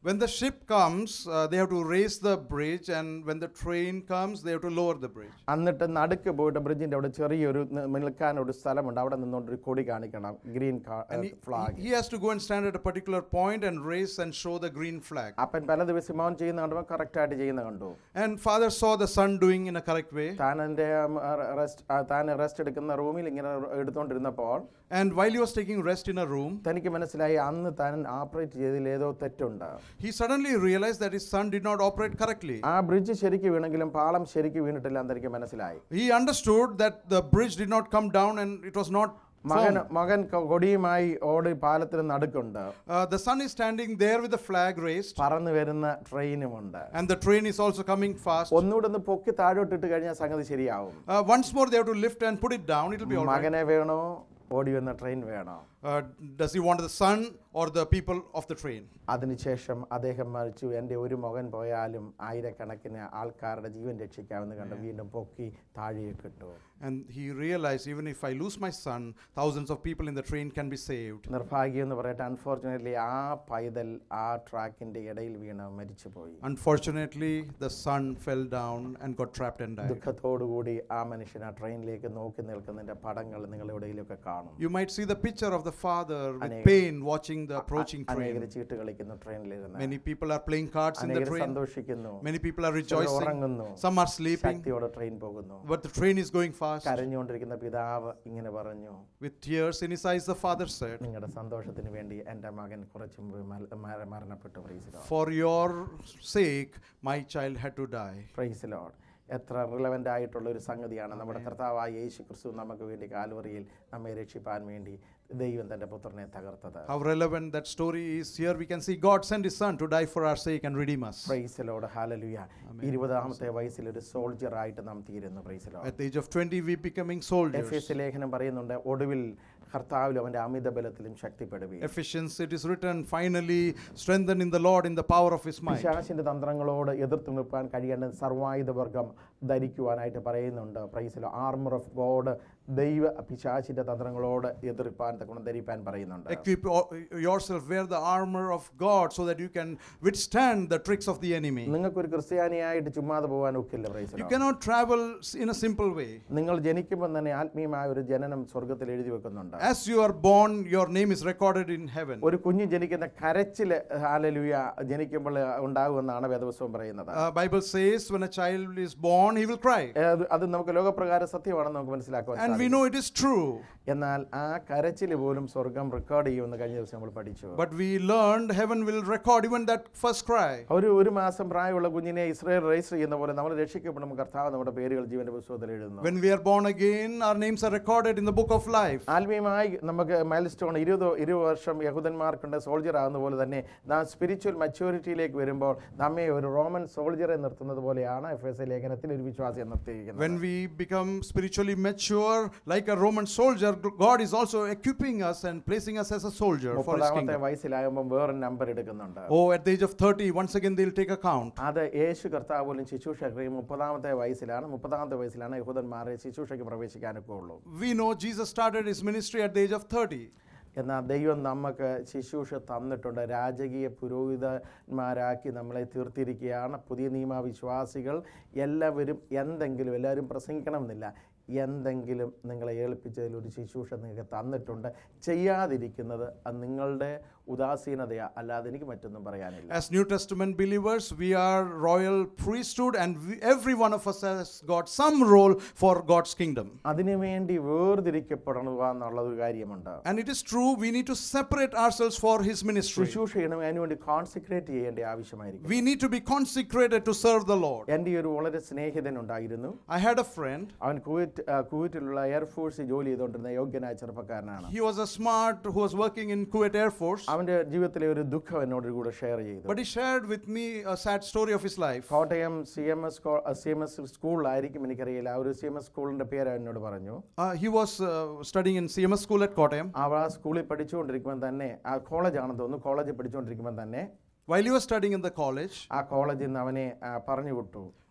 When the ship comes, uh, they have to raise the bridge, and when the train comes, they have to lower the bridge. എന്നിട്ട് നടുക്ക് പോയിട്ട് ബ്രിഡ്ജിന്റെ അവിടെ ചെറിയൊരു നി- നിൽക്കാൻ ഒരു സ്ഥലമുണ്ട് അവിടെ നിന്നുകൊണ്ട് ഒരു കൊടി കാണിക്കണം green And he, flag he has to go and stand at a particular point and raise and show the green flag. അപ്പൻ പല ദിവസം മോൻ ചെയ്യുന്ന കണ്ടപ്പോൾ കറക്റ്റായിട്ട് ചെയ്യുന്ന കണ്ടു And father saw the son doing in a correct way. താൻ എൻ്റെ റെസ്റ്റ് താൻ റെസ്റ്റ് എടുക്കുന്ന റൂമിൽ ഇങ്ങനെ എടുത്തുകൊണ്ടിരുന്നപ്പോൾ And while he was taking rest in a room, തനിക്ക് മനസ്സിലായി അന്ന് താൻ ഓപ്പറേറ്റ് ചെയ്തതിൽ ഏതോ തെറ്റുണ്ട് he suddenly realized that his son did not operate correctly. ആ ബ്രിഡ്ജ് ശരിക്ക് വീണെങ്കിലും പാളം ശരിക്ക് വീണിട്ടില്ല എന്ന് തനിക്ക് മനസ്സിലായി He understood that the bridge did not come down and it was not മകൻ firm. മകൻ കൊ- കൊടിയുമായി ഓടി പാലത്തിന് നടുക്കുണ്ട് Uh, the son is standing there with the flag raised, പറന്നു വരുന്ന ട്രെയിനുമുണ്ട് and the train is also coming fast. ഒന്നുകൂടെ ഒന്ന് പൊക്കി താഴോട്ടിട്ട് കഴിഞ്ഞാൽ സംഗതി ശരിയാവും Uh, once more, they have to lift and put it down. It will be all right. മകനെ വേണോ ഓടി വന്ന ട്രെയിൻ വേണോ Uh, does he want the son or the people of the train? അതിനുശേഷം അദ്ദേഹം മരിച്ചു എൻ്റെ ഒരു മകൻ പോയാലും ആയിരക്കണക്കിന് ആൾക്കാരുടെ ജീവൻ രക്ഷിക്കാമെന്ന് കണ്ട് വീണ്ടും പൊക്കി താഴേക്ക് ഇട്ടു And he realized even if I lose my son, thousands of people in the train can be saved. നിർഭാഗ്യം എന്ന് പറയട്ടെ അൺഫോർച്ചുനേറ്റ്ലി ആ പൈതൽ ആ ട്രാക്കിൻ്റെ ഇടയിൽ വീണ് മരിച്ചുപോയി Unfortunately, the son fell down and got trapped and died. ദുഃഖത്തോടുകൂടി ആ മനുഷ്യൻ ആ ട്രെയിനിലേക്ക് നോക്കി നിൽക്കുന്നതിൻ്റെ പടങ്ങൾ നിങ്ങളുടെ ഇടയിലൊക്കെ കാണും You might see the picture of the father with Anega- pain watching the approaching അനേകർ train. ചീട്ട് കളിക്കുന്നു ട്രെയിനിലിരുന്ന് Many people are playing cards in the അനേകർ train. സന്തോഷിക്കുന്നു Many people are ചിലർ rejoicing. ഉറങ്ങുന്നു Some are sleeping. ശക്തിയോടെ ട്രെയിൻ പോകുന്നു But the train is going fast. കരഞ്ഞുകൊണ്ടിരിക്കുന്ന പിതാവ് ഇങ്ങനെ പറഞ്ഞു With tears in his eyes, the father said, നിങ്ങളുടെ സന്തോഷത്തിന് വേണ്ടി എൻ്റെ മകൻ കുറച്ചു മുമ്പ് മല- മര- മരണപ്പെട്ടു praise For your sake, my child had to die. Praise lord എത്ര റിലവൻ്റ് ആയിട്ടുള്ള ഒരു സംഗതിയാണ് നമ്മുടെ കർത്താവായ യേശു ക്രിസ്തു നമുക്ക് വേണ്ടി കാൽവറിയിൽ നമ്മെ രക്ഷിപ്പാൻ വേണ്ടി ദൈവം തൻ്റെ പുത്രനെ തകർത്തത് How relevant that story is here. We can see God sent his son to die for our sake and redeem us. Praise lord ഹാലലുയ ഇരുപതാമത്തെ വയസ്സിൽ ഒരു സോൾജർ ആയിട്ട് നാം തീരുന്നു praise lord At the age of 20, we becoming soldiers. F S ലേഖനം പറയുന്നുണ്ട് ഒടുവിൽ കർത്താവിലും അവൻ്റെ അമിത ബലത്തിലും ശക്തിപ്പെടുകയും Ephesians, it is written, finally strengthen in the Lord in the power of his might. പിശാചിന്റെ തന്ത്രങ്ങളോട് എതിർത്ത് നിൽക്കാൻ കഴിയേണ്ട സർവായുധവർഗം ധരിക്കുവാനായിട്ട് പറയുന്നുണ്ട് പ്രൈസിലോ ആർമർ ഓഫ് ഗോഡ് ദൈവ പിശാചിന്റെ തന്ത്രങ്ങളോട് എതിർപ്പാൻ തക്കണം ധരിപ്പാൻ പറയുന്നുണ്ട് Equip o- yourself, wear the armor of God so that you can withstand the tricks of the enemy. നിങ്ങൾക്കൊരു ക്രിസ്ത്യാനിയായിട്ട് ചുമ്മാതെ പോകാൻ ഒക്കില്ല You പ്രൈസിലോ cannot travel s- in a simple way. നിങ്ങൾ ജനിക്കുമ്പോൾ തന്നെ ആത്മീയമായ ഒരു ജനനം സ്വർഗത്തിൽ എഴുതി വെക്കുന്നുണ്ട് As you are born, your name is recorded in heaven. ഒരു കുഞ്ഞ് ജനിക്കുന്ന കരച്ചില് ഹാലലുയ ജനിക്കുമ്പോൾ ഉണ്ടാകുമെന്നാണ് വേദപുസ്തകം പറയുന്നത് Uh, Bible says when a child is born, he will cry. ഏ, അത് അത് നമുക്ക് ലോകപ്രകാരം സത്യമാണെന്ന് നമുക്ക് മനസ്സിലാക്കുവാൻ And we സാധിക്കും. know it is true. എന്നാൽ ആ കരച്ചിൽ പോലും സ്വർഗം റെക്കോർഡ് ചെയ്യുമെന്ന് കഴിഞ്ഞ ദിവസം നമ്മൾ പഠിച്ചു But we learned heaven will record even that first cry. ഒരു ഒരു മാസം പ്രായമുള്ള കുഞ്ഞിനെ ഇസ്രായേൽ രജിസ്റ്റർ ചെയ്യുന്ന പോലെ നമ്മൾ രക്ഷിക്കപ്പെടുമ്പോൾ കർത്താവ് നമ്മുടെ പേരുകൾ ജീവന്റെ പുസ്തകത്തിൽ എഴുതുന്നു When we are born again, our names are recorded in the book of life. ആത്മീയമായി നമുക്ക് മൈൽ സ്റ്റോൺ ഇരുപത് ഇരുപത് വർഷം യഹൂദന്മാർക്കുണ്ട് സോൾജർ ആകുന്ന പോലെ തന്നെ നാം സ്പിരിച്വൽ മച്യൂരിറ്റിയിലേക്ക് വരുമ്പോൾ നമ്മെ ഒരു റോമൻ സോൾജറെ നിർത്തുന്നത് പോലെയാണ് എഫ് എസ് ലേഖനത്തിൽ ഒരു വിശ്വാസിയെ നിർത്തിയിരിക്കുന്നത് When we become spiritually mature, like a Roman soldier, God is also equipping us and placing us as a soldier for His മുപ്പതാമത്തെ kingdom. വയസ്സിലാകുമ്പോൾ വേറെ നമ്പർ എടുക്കുന്നുണ്ട് Oh, at the age of 30, once again they'll take account. അത് യേശു കർത്താവ് പോലും ശുശ്രൂഷ മുപ്പതാമത്തെ വയസ്സിലാണ് മുപ്പതാമത്തെ വയസ്സിലാണ് യഹൂദന്മാരെ ശുശ്രൂഷയ്ക്ക് പ്രവേശിക്കാനൊക്കെ ഉള്ളൂ We know Jesus started his ministry at the age of 30. എന്നാൽ ദൈവം നമുക്ക് ശുശ്രൂഷ തന്നിട്ടുണ്ട് രാജകീയ പുരോഹിതന്മാരാക്കി നമ്മളെ തീർത്തിരിക്കുകയാണ് പുതിയ നിയമവിശ്വാസികൾ എല്ലാവരും എന്തെങ്കിലും എല്ലാവരും പ്രസംഗിക്കണമെന്നില്ല എന്തെങ്കിലും നിങ്ങളെ ഏൽപ്പിച്ചതിൽ ഒരു ശുശ്രൂഷ നിങ്ങൾക്ക് തന്നിട്ടുണ്ട് ചെയ്യാതിരിക്കുന്നത് അത് നിങ്ങളുടെ ഉദാസീനതയാ അല്ലാതെ എനിക്ക് മറ്റൊന്നും പറയാനില്ല As New Testament believers, we are royal priesthood, and we, every one of us has got some role for God's kingdom. അതിനുവേണ്ടി വേർതിരിക്കപ്പെടണുക എന്നുള്ള ഒരു കാര്യമുണ്ട് And it is true, we need to separate ourselves for His ministry. ശുശ്രൂഷ ചെയ്യണമെങ്കിൽ അതിനുവേണ്ടി concentrate ചെയ്യേണ്ട ആവശ്യമായിരിക്കും We need to be consecrated to serve the Lord. എൻ്റെ ഒരു വളരെ സ്നേഹിതനുണ്ടായിരുന്നു I had a friend. അവൻ കുവൈറ്റ് ആ, കുവൈറ്റിലുള്ള എയർഫോഴ്സിൽ ജോലി ചെയ്തുകൊണ്ടിരുന്ന യോഗ്യനായ ചെറുപ്പക്കാരനാണ് He was a smart who was working in Kuwait Air Force. അവൻ്റെ ജീവിതത്തിലെ ഒരു ദുഃഖം എന്നോട് കൂടെ ഷെയർ ചെയ്തു But he shared with me a sad story of his life. Kottayam C M S C M S സ്കൂളിലായിരിക്കും എനിക്കറിയില്ല ആ ഒരു സി എം എസ് സ്കൂളിൻ്റെ പേര് അവൻ എന്നോട് പറഞ്ഞു Uh, he was uh, studying in CMS school at Kottayam. അവ ആ സ്കൂളിൽ പഠിച്ചുകൊണ്ടിരിക്കുമ്പോൾ തന്നെ ആ കോളേജാണെന്ന് തോന്നുന്നു കോളേജിൽ പഠിച്ചുകൊണ്ടിരിക്കുമ്പോൾ തന്നെ While he was studying in the college, ആ കോളേജിൽ നിന്ന് അവനെ ആ, പറഞ്ഞു വിട്ടു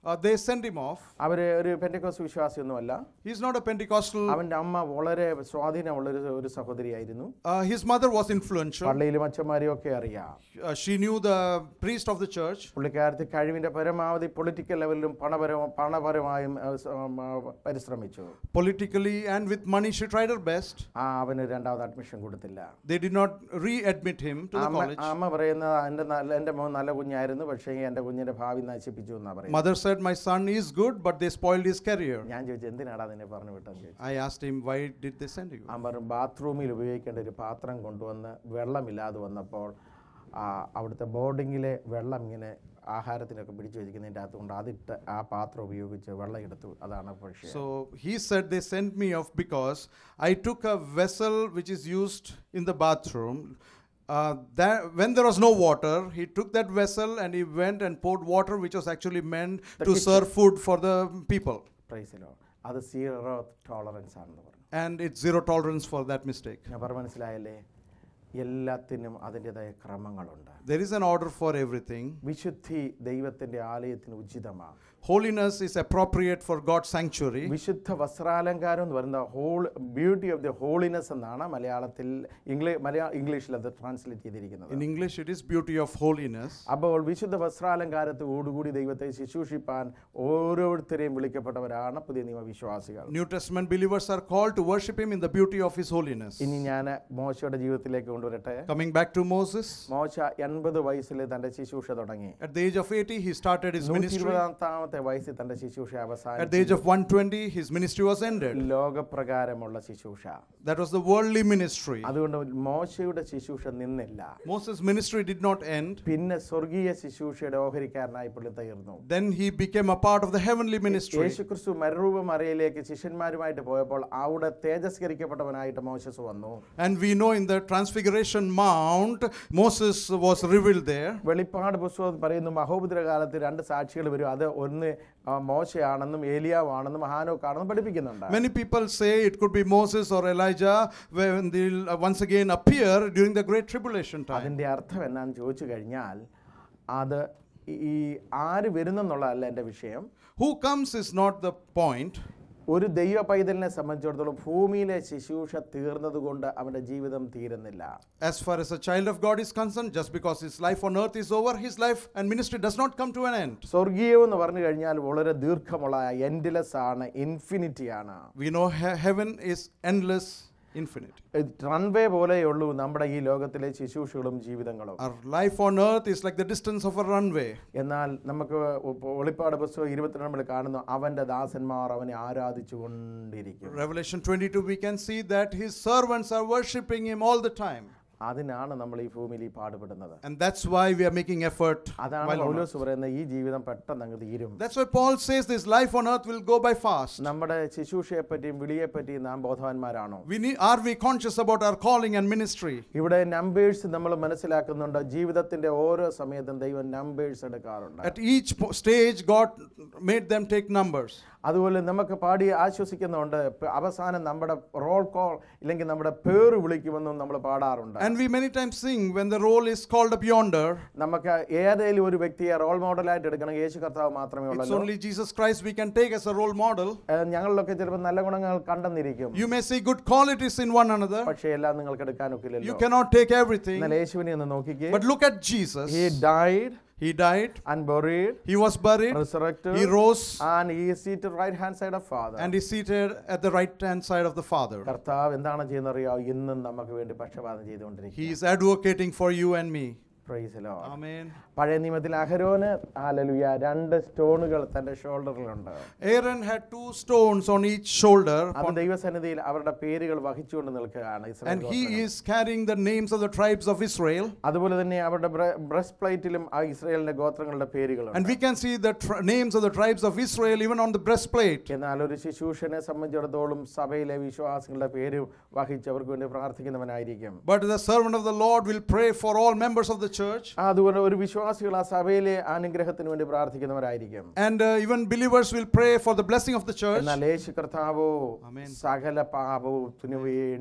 uh, they sent him off. അവർ ഒരു പെൻറ്റക്കോസ് വിശ്വാസിയൊന്നുമല്ല He's not a Pentecostal. അവൻ്റെ അമ്മ വളരെ സ്വാധീനമുള്ളൊരു ഒരു സഹോദരിയായിരുന്നു Uh, his mother was influential. പള്ളിയിലും അച്ഛന്മാരെയും ഒക്കെ അറിയാം Uh, she knew the priest of the church. പുള്ളിക്കാരത്തി കഴിവിൻ്റെ പരമാവധി പൊളിറ്റിക്കൽ ലെവലിലും പണപരമ പണപരമായും ആ, സ- ഉം, ആ, പരിശ്രമിച്ചു Politically and with money, she tried her best. ആ അവന് രണ്ടാമത് അഡ്മിഷൻ കൊടുത്തില്ല They did not re-admit him to the അമ്മ college. അമ്മ പറയുന്നത് എൻ്റെ നല്ല എൻ്റെ മോൻ നല്ല കുഞ്ഞായിരുന്നു പക്ഷേ എൻ്റെ കുഞ്ഞിൻ്റെ ഭാവി നശിപ്പിച്ചു എന്നാ പറയുന്നത് Mother said, "My son is good, but they spoiled his career." ഞാൻ ചോദിച്ചു എന്തിനാടാ നിന്നെ പറഞ്ഞു വിട്ടെന്ന് ചോദിച്ചു I asked him, "Why did they send you?" അവൻ പറഞ്ഞു ബാത്റൂമിൽ ഉപയോഗിക്കേണ്ട ഒരു പാത്രം കൊണ്ടുവന്ന് വെള്ളമില്ലാതെ വന്നപ്പോൾ ആ, അവിടുത്തെ ബോർഡിങ്ങിലെ വെള്ളം ഇങ്ങനെ ആഹാരത്തിനൊക്കെ പിടിച്ചു വെച്ചിരിക്കുന്നതിൻ്റെ അകത്ത് കൊണ്ട് അതിട്ട് ആ പാത്രം ഉപയോഗിച്ച് വെള്ളം എടുത്തു അതാണ് പക്ഷേ So he said they sent me off because I took a vessel which is used in the bathroom. Uh, that, when there was no water, he took that vessel and he went and poured water, which was actually meant The to kitchen. serve food for the people. പ്രൈസിലോ അത് zero tolerance ആണെന്ന് പറഞ്ഞു And it's zero tolerance for that mistake. ഞാൻ പറഞ്ഞു മനസ്സിലായല്ലേ എല്ലാത്തിനും അതിൻ്റെതായ ക്രമങ്ങളുണ്ട് There is an order for everything. വിശുദ്ധി ദൈവത്തിൻ്റെ ആലയത്തിന് ഉചിതമാണ് Holiness is appropriate for God's sanctuary. വിശുദ്ധ വസ്ത്രാലങ്കാരം എന്ന് പറയുന്ന whole beauty of the holiness എന്നാണ് മലയാളത്തിൽ ഇംഗ്ലീഷ് മലയാള ഇംഗ്ലീഷിൽ അത് ട്രാൻസ്ലേറ്റ് ചെയ്തിരിക്കുന്നത് In English, it is beauty of holiness. അപ്പോൾ വിശുദ്ധ വസ്ത്രാലങ്കാരത്തോടുകൂടി ദൈവത്തെ ശുശ്രൂഷിപ്പാൻ ഓരോരുത്തരെയും വിളിക്കപ്പെട്ടവരാണ് പുതിയ നിയമവിശ്വാസികൾ New Testament believers are called to worship Him in the beauty of His holiness. ഇനി ഞാൻ മോശയുടെ ജീവിതത്തിലേക്ക് കൊണ്ടുവരട്ടെ Coming back to Moses, മോശ എൺപത് വയസ്സിൽ തൻ്റെ ശുശ്രൂഷ തുടങ്ങി at the age of 80, he started his നൂറ്റി ministry. ഇരുപതാമത്തെ വയസ്സിൽ തൻ്റെ ശുശ്രൂഷ At the അവസാനിച്ചു age of 120, his ministry was ended. ലോകപ്രകാരമുള്ള ശുശ്രൂഷ That was the worldly ministry. അതുകൊണ്ട് മോശയുടെ ശുശ്രൂഷ നിന്നില്ല Moses' ministry did not end. പിന്നെ സ്വർഗീയ ശുശ്രൂഷയുടെ ഓഹരിക്കാരനായി പുള്ളി തീർന്നു Then he became a part of the heavenly ministry. യേശുക്രിസ്തു മരുരൂപ മറിയയിലേക്ക് ശിഷ്യന്മാരുമായിട്ട് പോയപ്പോൾ അവിടെ തേജസ്കരിക്കപ്പെട്ടവനായിട്ട് മോശസ് വന്നു And we know in the Transfiguration Mount, Moses was revealed there. വെളിപ്പാട് പുസ്തകം പറയുന്നു മഹോപദ്ര കാലത്ത് രണ്ട് സാക്ഷികൾ വരും അത് ഒന്ന് ആ, മോശയാണെന്നും ഏലിയാവാണെന്നും ഹാനോക്കാണെന്നും പഠിപ്പിക്കുന്നുണ്ട് Many people say it could be Moses or Elijah when they'll uh, once again appear during the Great Tribulation time. അതിൻ്റെ അർത്ഥം എന്നാന്ന് ചോദിച്ചു കഴിഞ്ഞാൽ അത് ഈ ആര് വരുന്നെന്നുള്ളതല്ല എൻ്റെ വിഷയം Who comes is not the point. ഒരു ദൈവ പൈതലിനെ സംബന്ധിച്ചിടത്തോളം ഭൂമിയിലെ ശുശ്രൂഷ തീർന്നതുകൊണ്ട് അവൻ്റെ ജീവിതം തീരുന്നില്ല As far as a child of God is concerned, just because his life on earth is over, his life and ministry does not come to an end. സ്വർഗീയം എന്ന് പറഞ്ഞു കഴിഞ്ഞാൽ വളരെ ദീർഘമുള്ള എൻഡ്ലെസ് ആണ് ഇൻഫിനിറ്റി ആണ് We know he- heaven is endless, infinite. Runway പോലെയുള്ളൂ നമ്മുടെ ഈ ലോകത്തിലെ ശുശ്രൂഷകളും ജീവിതങ്ങളും Our life on earth is like the distance of a runway. എന്നാൽ നമുക്ക് ഉപ്പ് വെളിപ്പാട് പുസ്തകം ഇരുപത്തിരണ്ട് നമ്മൾ കാണുന്നു അവൻ്റെ ദാസന്മാർ അവനെ ആരാധിച്ചു കൊണ്ടിരിക്കും Revelation 22, we can see that his servants are worshipping him all the time. അതിനാണ് നമ്മൾ ഈ ഭൂമിയിൽ ഈ പാടുപെടുന്നത് And that's why we are making effort. അതാണ് while on earth. പൗലോസ് പറയുന്നത് ഈ ജീവിതം പെട്ടെന്ന് അങ്ങ് തീരും That's why Paul says this life on earth will go by fast. നമ്മുടെ ശുശ്രൂഷയെ പറ്റിയും വിളിയെ പറ്റിയും നാം ബോധവാന്മാരാണോ We need, are we conscious about our calling and ministry? ഇവിടെ നമ്പേഴ്സ് നമ്മൾ മനസ്സിലാക്കുന്നുണ്ട് ജീവിതത്തിന്റെ ഓരോ സമയത്തും ദൈവം നമ്പേഴ്സ് എടുക്കാറുണ്ട് At each po- stage, God made them take numbers. അതുപോലെ നമുക്ക് പാടി ആശ്വസിക്കുന്നുണ്ട് പ- അവസാനം നമ്മുടെ റോൾ കോൾ ഇല്ലെങ്കിൽ നമ്മുടെ പേര് വിളിക്കുമെന്നും നമ്മൾ പാടാറുണ്ട് And we many times sing when the roll is called up yonder. നമുക്ക് ഏതെങ്കിലും ഒരു വ്യക്തിയെ റോൾ മോഡലായിട്ട് എടുക്കണം യേശു കർത്താവ് മാത്രമേ It's ഉള്ളൂ only Jesus Christ we can take as a role model. ഞങ്ങളിലൊക്കെ ചിലപ്പോൾ നല്ല ഗുണങ്ങൾ കണ്ടെന്നിരിക്കും You may see good qualities in one another. പക്ഷേ എല്ലാം നിങ്ങൾക്ക് You എടുക്കാനൊക്കില്ലല്ലോ cannot take everything. എന്നാൽ യേശുവിനെ ഒന്ന് നോക്കിക്കേ But look at Jesus. He died He died, and buried, he was buried, resurrected, he rose, and he is seated right hand side of Father. and is seated at the right hand side of the Father. കർത്താവ് എന്താണ് ചെയ്യുന്നറിയാം ഇന്നും നമുക്ക് വേണ്ടി പക്ഷപാതം ചെയ്തുകൊണ്ടിരിക്കും He is advocating for you and me. Praise lord Amen. പഴയ നിയമത്തിൽ അഹരോന് hallelujah രണ്ട് സ്റ്റോണുകൾ തന്റെ ഷോൾഡറിലുണ്ട് Aaron had two stones on each shoulder, അത് ദൈവസന്നിധിയിൽ അവരുടെ പേരുകൾ വഹിച്ചുകൊണ്ട് നിൽക്കുകയാണ് ഇസ്രായേൽ and he ഗോത്രങ്ങൾ. is carrying the names of the tribes of Israel. അതുപോലെ തന്നെ അവരുടെ ബ്രസ്റ്റ് പ്ലേറ്റിലും ആ ഇസ്രായേലിന്റെ ഗോത്രങ്ങളുടെ പേരുകളുണ്ട് And we can see the tr- names of the tribes of Israel even on the breastplate. എന്നാൽ ഒരു ശുശ്രൂഷനെ സംബന്ധിച്ചിടത്തോളം സഭയിലെ വിശ്വാസികളുടെ പേര് വഹിച്ച് അവർക്ക് വേണ്ടി പ്രാർത്ഥിക്കുന്നവനായിരിക്കും But the servant of the Lord will pray for all members of the church. അതുപോലെ ഒരു വിശ്വാസികൾ ആ സഭയിലെ അനുഗ്രഹത്തിന് വേണ്ടി പ്രാർത്ഥിക്കുന്നവരായിരിക്കും And uh, even believers will pray for the blessing of the church. എന്നാൽ യേശു കർത്താവോ Amen. സകല പാപത്തിനു വേണ്ടി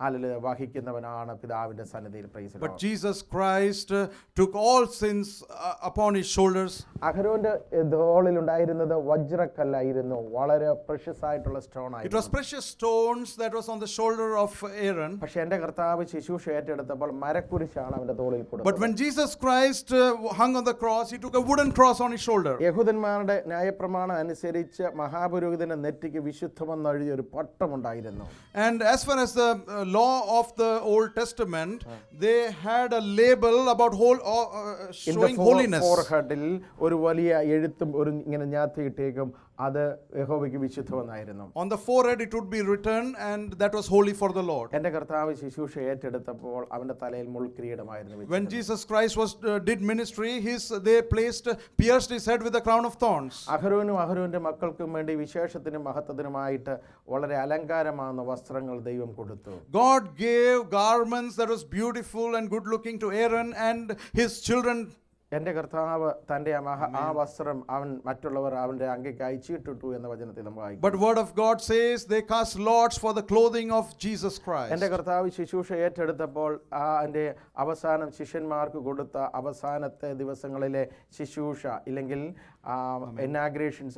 ഹാലല് വഹിക്കുന്നവനാണ് പിതാവിന്റെ സന്നിധിയിൽ praise But Jesus Christ uh, took all sins uh, upon his shoulders. അഹരോന്റെ തോളിൽ ഉണ്ടായിരുന്നത് വജ്രക്കല്ലായിരുന്നു വളരെ പ്രഷ്യസ് ആയിട്ടുള്ള സ്റ്റോൺ It ആയിരുന്നു was precious stones that was on the shoulder of Aaron. പക്ഷെ എന്റെ കർത്താവ് ശിശുഷ ഏറ്റെടുത്തപ്പോൾ മരക്കുരിശാണ് അവന്റെ തോളിൽ But കൊടുത്തത് when Jesus Christ uh, hung on the cross, he took a wooden cross on his shoulder. യഹൂദന്മാരുടെ ന്യായപ്രമാണം അനുസരിച്ച് മഹാപുരോഹിതന്റെ നെറ്റിക്ക് വിശുദ്ധമെന്ന് എഴുതിയ ഒരു പട്ടമുണ്ടായിരുന്നു And as far as the uh, law of the Old Testament, they had a label about whole, uh, uh, In the showing fore- holiness. forehead-ൽ ഒരു വലിയ എഴുത്തും ഒരു ഇങ്ങനെ ഞാത്തിയിട്ടേക്കും അത് യഹോവയ്ക്ക് വിശുദ്ധമെന്നായിരുന്നു On the forehead, it would be written, and that was holy for the Lord. എന്റെ കർത്താവ് ശുശ്രൂഷ ഏറ്റെടുത്തപ്പോൾ അവന്റെ തലയിൽ മുൾക്കിരീടമായിരുന്നു വെച്ചത്. When Jesus Christ was uh, did ministry, his they placed pierced his head with a crown of thorns. അഹരോനും അഹരോന്റെ മക്കൾക്കും വേണ്ടി വിശേഷത്തിനും മഹത്വത്തിനുമായിട്ട് വളരെ അലങ്കാരമാകുന്ന വസ്ത്രങ്ങൾ ദൈവം കൊടുത്തു God gave garments that was beautiful and good looking to Aaron and his children. എന്റെ കർത്താവ് തന്റെ ആ മഹ ആ വസ്ത്രം അവൻ മറ്റുള്ളവർ അവന്റെ അങ്കയ്ക്ക് അയച്ചിട്ടിട്ടു എന്ന വചനത്തിൽ നമ്മൾ വായിക്കും But word of God says they cast lots for the clothing of Jesus Christ. എന്റെ കർത്താവ് ശുശ്രൂഷ ഏറ്റെടുത്തപ്പോൾ ആ എൻ്റെ അവസാനം ശിഷ്യന്മാർക്ക് കൊടുത്ത അവസാനത്തെ ദിവസങ്ങളിലെ ശുശ്രൂഷ ഇല്ലെങ്കിൽ ഇനാഗ്രേഷൻസ്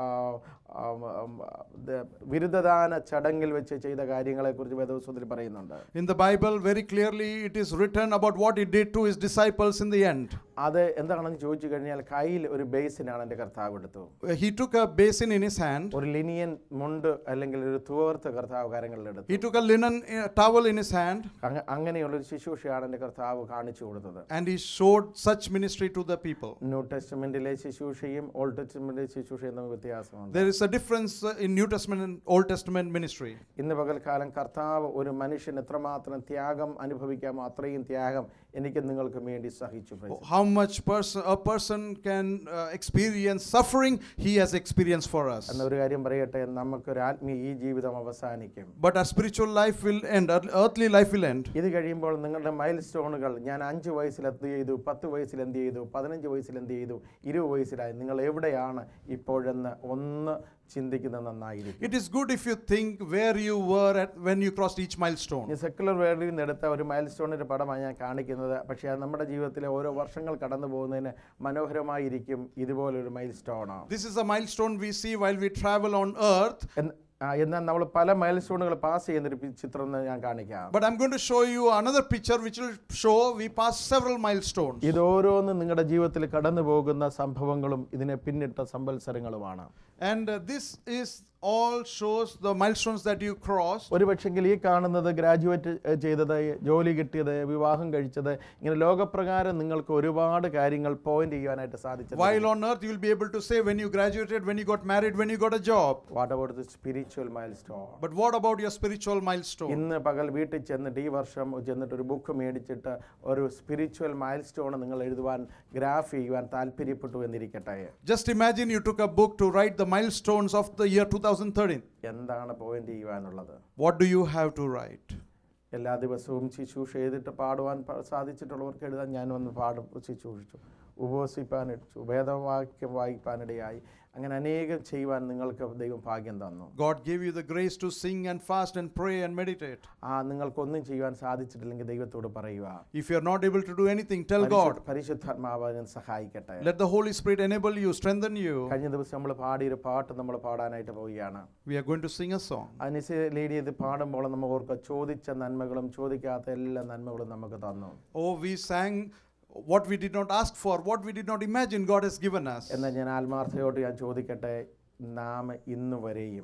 ബിരുദദാന ചടങ്ങിൽ വെച്ച് ചെയ്ത കാര്യങ്ങളെക്കുറിച്ച് വേദപുസ്തകത്തിൽ പറയുന്നുണ്ട് In the Bible, very clearly, it is written about what he did to his disciples in the end. അത് എന്താണെന്ന് ചോദിച്ചു കഴിഞ്ഞാൽ കയ്യിൽ ഒരു ബേസിനാണ് എൻ്റെ കർത്താവ് എടുത്തു He took a basin in his hand, ഒരു ലിനിയൻ മുണ്ട് അല്ലെങ്കിൽ ഒരു തുവർത്ത് കർത്താവ് കരങ്ങളിൽ എടുത്തു he took a linen uh, towel in his hand, അങ്ങ- അങ്ങനെയുള്ള ഒരു ശുശ്രൂഷയാണ് എൻ്റെ കർത്താവ് കാണിച്ചു കൊടുത്തത് and he showed such ministry to the people. New ടെസ്റ്റ്മെന്റിലെ ശുശ്രൂഷയും ഓൾഡ് ടെസ്റ്റ്മെന്റിലെ ശുശ്രൂഷയും തമ്മിൽ വ്യത്യാസമുണ്ട് There is a difference uh, in New Testament and Old Testament ministry. ഇന്ന് പകൽക്കാലം കർത്താവ് ഒരു മനുഷ്യൻ എത്രമാത്രം ത്യാഗം അനുഭവിക്കാമോ അത്രയും ത്യാഗം എനിക്ക് നിങ്ങൾക്കും വേണ്ടി സഹിച്ചു praise the How much person a person can uh, experience suffering, he has experienced for us. എന്ന ഒരു കാര്യം പറയട്ടെ നമുക്കൊരു ആത്മീയ ഈ ജീവിതം അവസാനിക്കും But our spiritual life will end, our earthly life will end. ഇത് കഴിയുമ്പോൾ നിങ്ങളുടെ മൈൽ സ്റ്റോണുകൾ ഞാൻ അഞ്ച് വയസ്സിൽ എന്ത് ചെയ്തു പത്ത് വയസ്സിൽ എന്ത് ചെയ്തു പതിനഞ്ച് വയസ്സിൽ എന്ത് ചെയ്തു ഇരുപത് വയസ്സിലായി നിങ്ങൾ എവിടെയാണ് ഇപ്പോഴെന്ന് ഒന്ന് ചിന്തിക്കുന്നത് നന്നായിരിക്കും It is good if you think where you were at when you crossed each milestone. ഈ സെക്കുലർ വേൾഡിൽ നിന്ന് എടുത്ത ഒരു മൈൽ സ്റ്റോണിൻ്റെ പടമാണ് ഞാൻ കാണിക്കുന്നത് പക്ഷേ അത് നമ്മുടെ ജീവിതത്തിലെ ഓരോ വർഷങ്ങൾ കടന്നു പോകുന്നതിന് മനോഹരമായിരിക്കും ഇതുപോലൊരു മൈൽ സ്റ്റോണാണ് This is a milestone we see while we travel on earth. എന്നാൽ നമ്മൾ പല മൈൽ സ്റ്റോണുകൾ പാസ് ചെയ്യുന്നൊരു പി- ചിത്രം ഒന്ന് ഞാൻ കാണിക്കാം But I'm going to show you another picture which will show we passed several milestones. ഇത് ഓരോന്നും നിങ്ങളുടെ ജീവിതത്തിൽ കടന്നു പോകുന്ന സംഭവങ്ങളും ഇതിനെ പിന്നിട്ട സംവത്സരങ്ങളുമാണ് And uh, this is all shows the milestones that you crossed. ഒരു പക്ഷെങ്കിൽ ഈ കാണുന്നത് ഗ്രാജുവേറ്റ് ചെയ്തത് ജോലി കിട്ടിയത് വിവാഹം കഴിച്ചത് ഇങ്ങനെ ലോകപ്രകാരം നിങ്ങൾക്ക് ഒരുപാട് കാര്യങ്ങൾ പോയിന്റ് ചെയ്യാനായിട്ട് സാധിച്ചത് While on earth, you will be able to say when you graduated, when you got married, when you got a job. What about the spiritual milestone But what about your spiritual milestone? ഇന്ന് പകൽ വീട്ടിൽ ചെന്നിട്ട് ഈ വർഷം ചെന്നിട്ട് ഒരു book മേടിച്ചിട്ട് ഒരു സ്പിരിച്വൽ മൈൽ സ്റ്റോൺ നിങ്ങൾ എഴുതുവാൻ ഗ്രാഫ് ചെയ്യുവാൻ താല്പര്യപ്പെട്ടു എന്നിരിക്കട്ടെ Just imagine you took a book to write the milestones of the year 2013. എന്താണ് പോയിന്റ് ചെയ്യുവാനുള്ളത് What do you have to write? എല്ലാ ദിവസവും ശുശ്രൂഷ ചെയ്തിട്ട് പാടുവാൻ പ- സാധിച്ചിട്ടുള്ളവർക്ക് എഴുതാൻ ഞാൻ വന്ന് പാടും ശുശ്രൂഷിച്ചു ഉപവസിപ്പാനിടിച്ചു വേദവാക്യം വായിപ്പാനിടയായി അങ്ങനെ അനേകം ചെയ്യുവാൻ നിങ്ങൾക്ക് ദൈവം ഭാഗ്യം തന്നു God gave you the grace to sing and fast and pray and meditate. ആ നിങ്ങൾക്കൊന്നും ചെയ്യുവാൻ സാധിച്ചിട്ടില്ലെങ്കിൽ ദൈവത്തോട് പറയുക If you are not able to do anything, tell God. പരിശുദ്ധ- പരിശുദ്ധാത്മാവ് അതിനെ സഹായിക്കട്ടെ Let the Holy Spirit enable you, strengthen you. കഴിഞ്ഞ ദിവസം നമ്മൾ പാടിയൊരു പാട്ട് നമ്മൾ പാടാനായിട്ട് പോവുകയാണ് We are going to sing a song. അനുസ ലേഡി ഇത് പാടുമ്പോൾ നമ്മൾ ഓർക്കുക ചോദിച്ച നന്മകളും ചോദിക്കാത്ത എല്ലാ നന്മകളും നമുക്ക് തന്നു Oh, we sang what we did not ask for, what we did not imagine God has given us. എന്നാൽ ഞാൻ ആത്മാർത്ഥയോട് ഞാൻ ചോദിക്കട്ടെ നാം ഇന്ന് വരെയും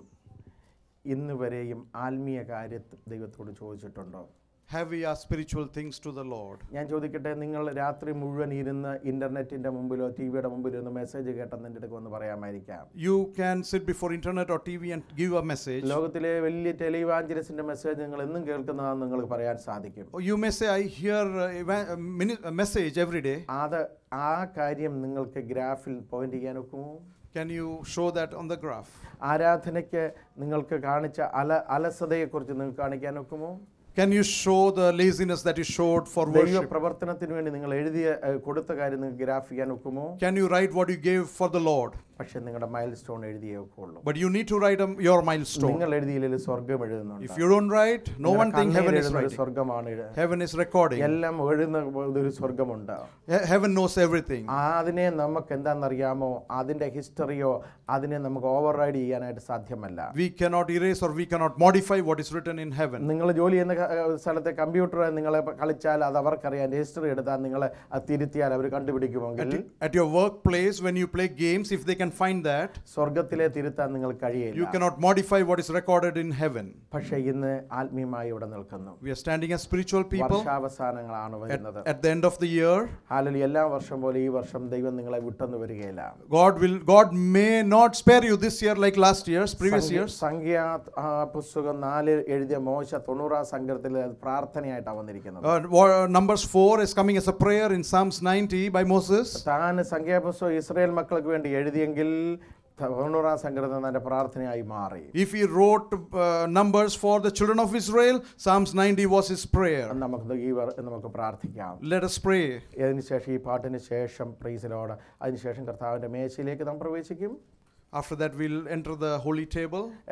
ഇന്ന് വരെയും ആത്മീയ കാര്യത്തിൽ ദൈവത്തോട് ചോദിച്ചിട്ടുണ്ടോ Have we asked spiritual things to the Lord? ഞാൻ ചോദിക്കട്ടെ നിങ്ങൾ രാത്രി മുഴുവൻ ഇരുന്ന് ഇൻ്റർനെറ്റിൻ്റെ മുമ്പിലോ ടി വിയുടെ മുമ്പിലോ ഒന്ന് മെസ്സേജ് കേട്ടെന്ന് എൻ്റെ അടുക്ക് വന്ന് പറയാമായിരിക്കാം You can sit before internet or TV and give a message. ലോകത്തിലെ വലിയ ടെലിവാഞ്ചലിസിൻ്റെ മെസ്സേജ് നിങ്ങൾ എന്നും കേൾക്കുന്നതാണെന്ന് നിങ്ങൾക്ക് പറയാൻ സാധിക്കും Or you may say, I hear uh, eva- a mini- a message every day. അത് ആ കാര്യം നിങ്ങൾക്ക് ഗ്രാഫിൽ പോയിന്റ് ചെയ്യാൻ ഒക്കുമോ Can you show that on the graph? ആരാധനയ്ക്ക് നിങ്ങൾക്ക് കാണിച്ച അല അലസതയെക്കുറിച്ച് നിങ്ങൾക്ക് കാണിക്കാൻ ഒക്കുമോ Can you show the laziness that you showed for ദൈവ worship? പ്രവർത്തനത്തിന് വേണ്ടി നിങ്ങൾ എഴുതിയ ഏഹ്, കൊടുത്ത കാര്യം നിങ്ങൾക്ക് ഗ്രാഫ് ചെയ്യാൻ ഒക്കുമോ Can you write what you gave for the Lord? പക്ഷെ നിങ്ങളുടെ മൈൽ സ്റ്റോൺ എഴുതിയേ ഒക്കുള്ളൂ But you need to write um, your milestone. നിങ്ങൾ എഴുതിയില്ലെങ്കിൽ സ്വർഗം എഴുതുന്നുണ്ട് If you don't write, no നിങ്ങളുടെ one thing കണ്ണീര് heaven is എഴുതുന്ന ഒരു writing. സ്വർഗമാണ് എഴുതുക. Heaven is recording. എല്ലാം എഴുതുന്ന ഒരു സ്വർഗമുണ്ട് He- Heaven knows everything. ആ അതിനെ നമുക്ക് എന്താണെന്നറിയാമോ അതിന്റെ ഹിസ്റ്ററിയോ അതിനെ നമുക്ക് ഓവർ റൈഡ് ചെയ്യാനായിട്ട് സാധ്യമല്ല We cannot erase or we cannot modify what is written in heaven. നിങ്ങൾ ജോലി ചെയ്യുന്ന ക- ഏഹ് സ്ഥലത്തെ കമ്പ്യൂട്ടർ നിങ്ങളെ പ- കളിച്ചാൽ അത് അവർക്കറിയാം ഹിസ്റ്ററി എടുത്താൽ നിങ്ങളെ അത് തിരുത്തിയാൽ അവർ കണ്ടുപിടിക്കുമെങ്കിൽ At your workplace, when you play games, if they can find that, സ്വർഗത്തിലെ തിരുത്താൻ നിങ്ങൾ you കഴിയില്ല cannot modify what is recorded in heaven. പക്ഷെ ഇന്ന് ആത്മീയമായി ഇവിടെ നിൽക്കുന്നു We are standing as spiritual people വർഷാവസാനങ്ങളാണ് വരുന്നത് at the end of the year. ഹാലലി എല്ലാ വർഷം പോലെ ഈ വർഷം ദൈവം നിങ്ങളെ വിട്ടെന്ന് വരികയില്ല God will, God may not spare you this year like last year's, previous സംഖ്യ- years. സംഖ്യ ആ, പുസ്തകം നാല് എഴുതിയ മോശ തൊണ്ണൂറാം സംഘത്തിൽ അത് പ്രാർത്ഥനയായിട്ടാണ് വന്നിരിക്കുന്നത് Uh, wa- Numbers 4 is coming as a prayer in Psalms 90 by Moses. താൻ സംഖ്യാപുസ്തകം ഇസ്രായേൽ മക്കൾക്ക് വേണ്ടി എഴുതിയെങ്കിൽ തൊണ്ണൂറാം സംഘടന തന്റെ പ്രാർത്ഥനയായി മാറി If he wrote uh, Numbers for the children of Israel, Psalms 90 was his prayer. അത് നമുക്ക് ഈ വർ- നമുക്ക് പ്രാർത്ഥിക്കാം Let us pray. അതിനുശേഷം ഈ പാട്ടിന് ശേഷം പ്രൈസിലോട് അതിനുശേഷം കർത്താവിന്റെ മേശയിലേക്ക് നാം പ്രവേശിക്കും After that, we'll enter the holy table.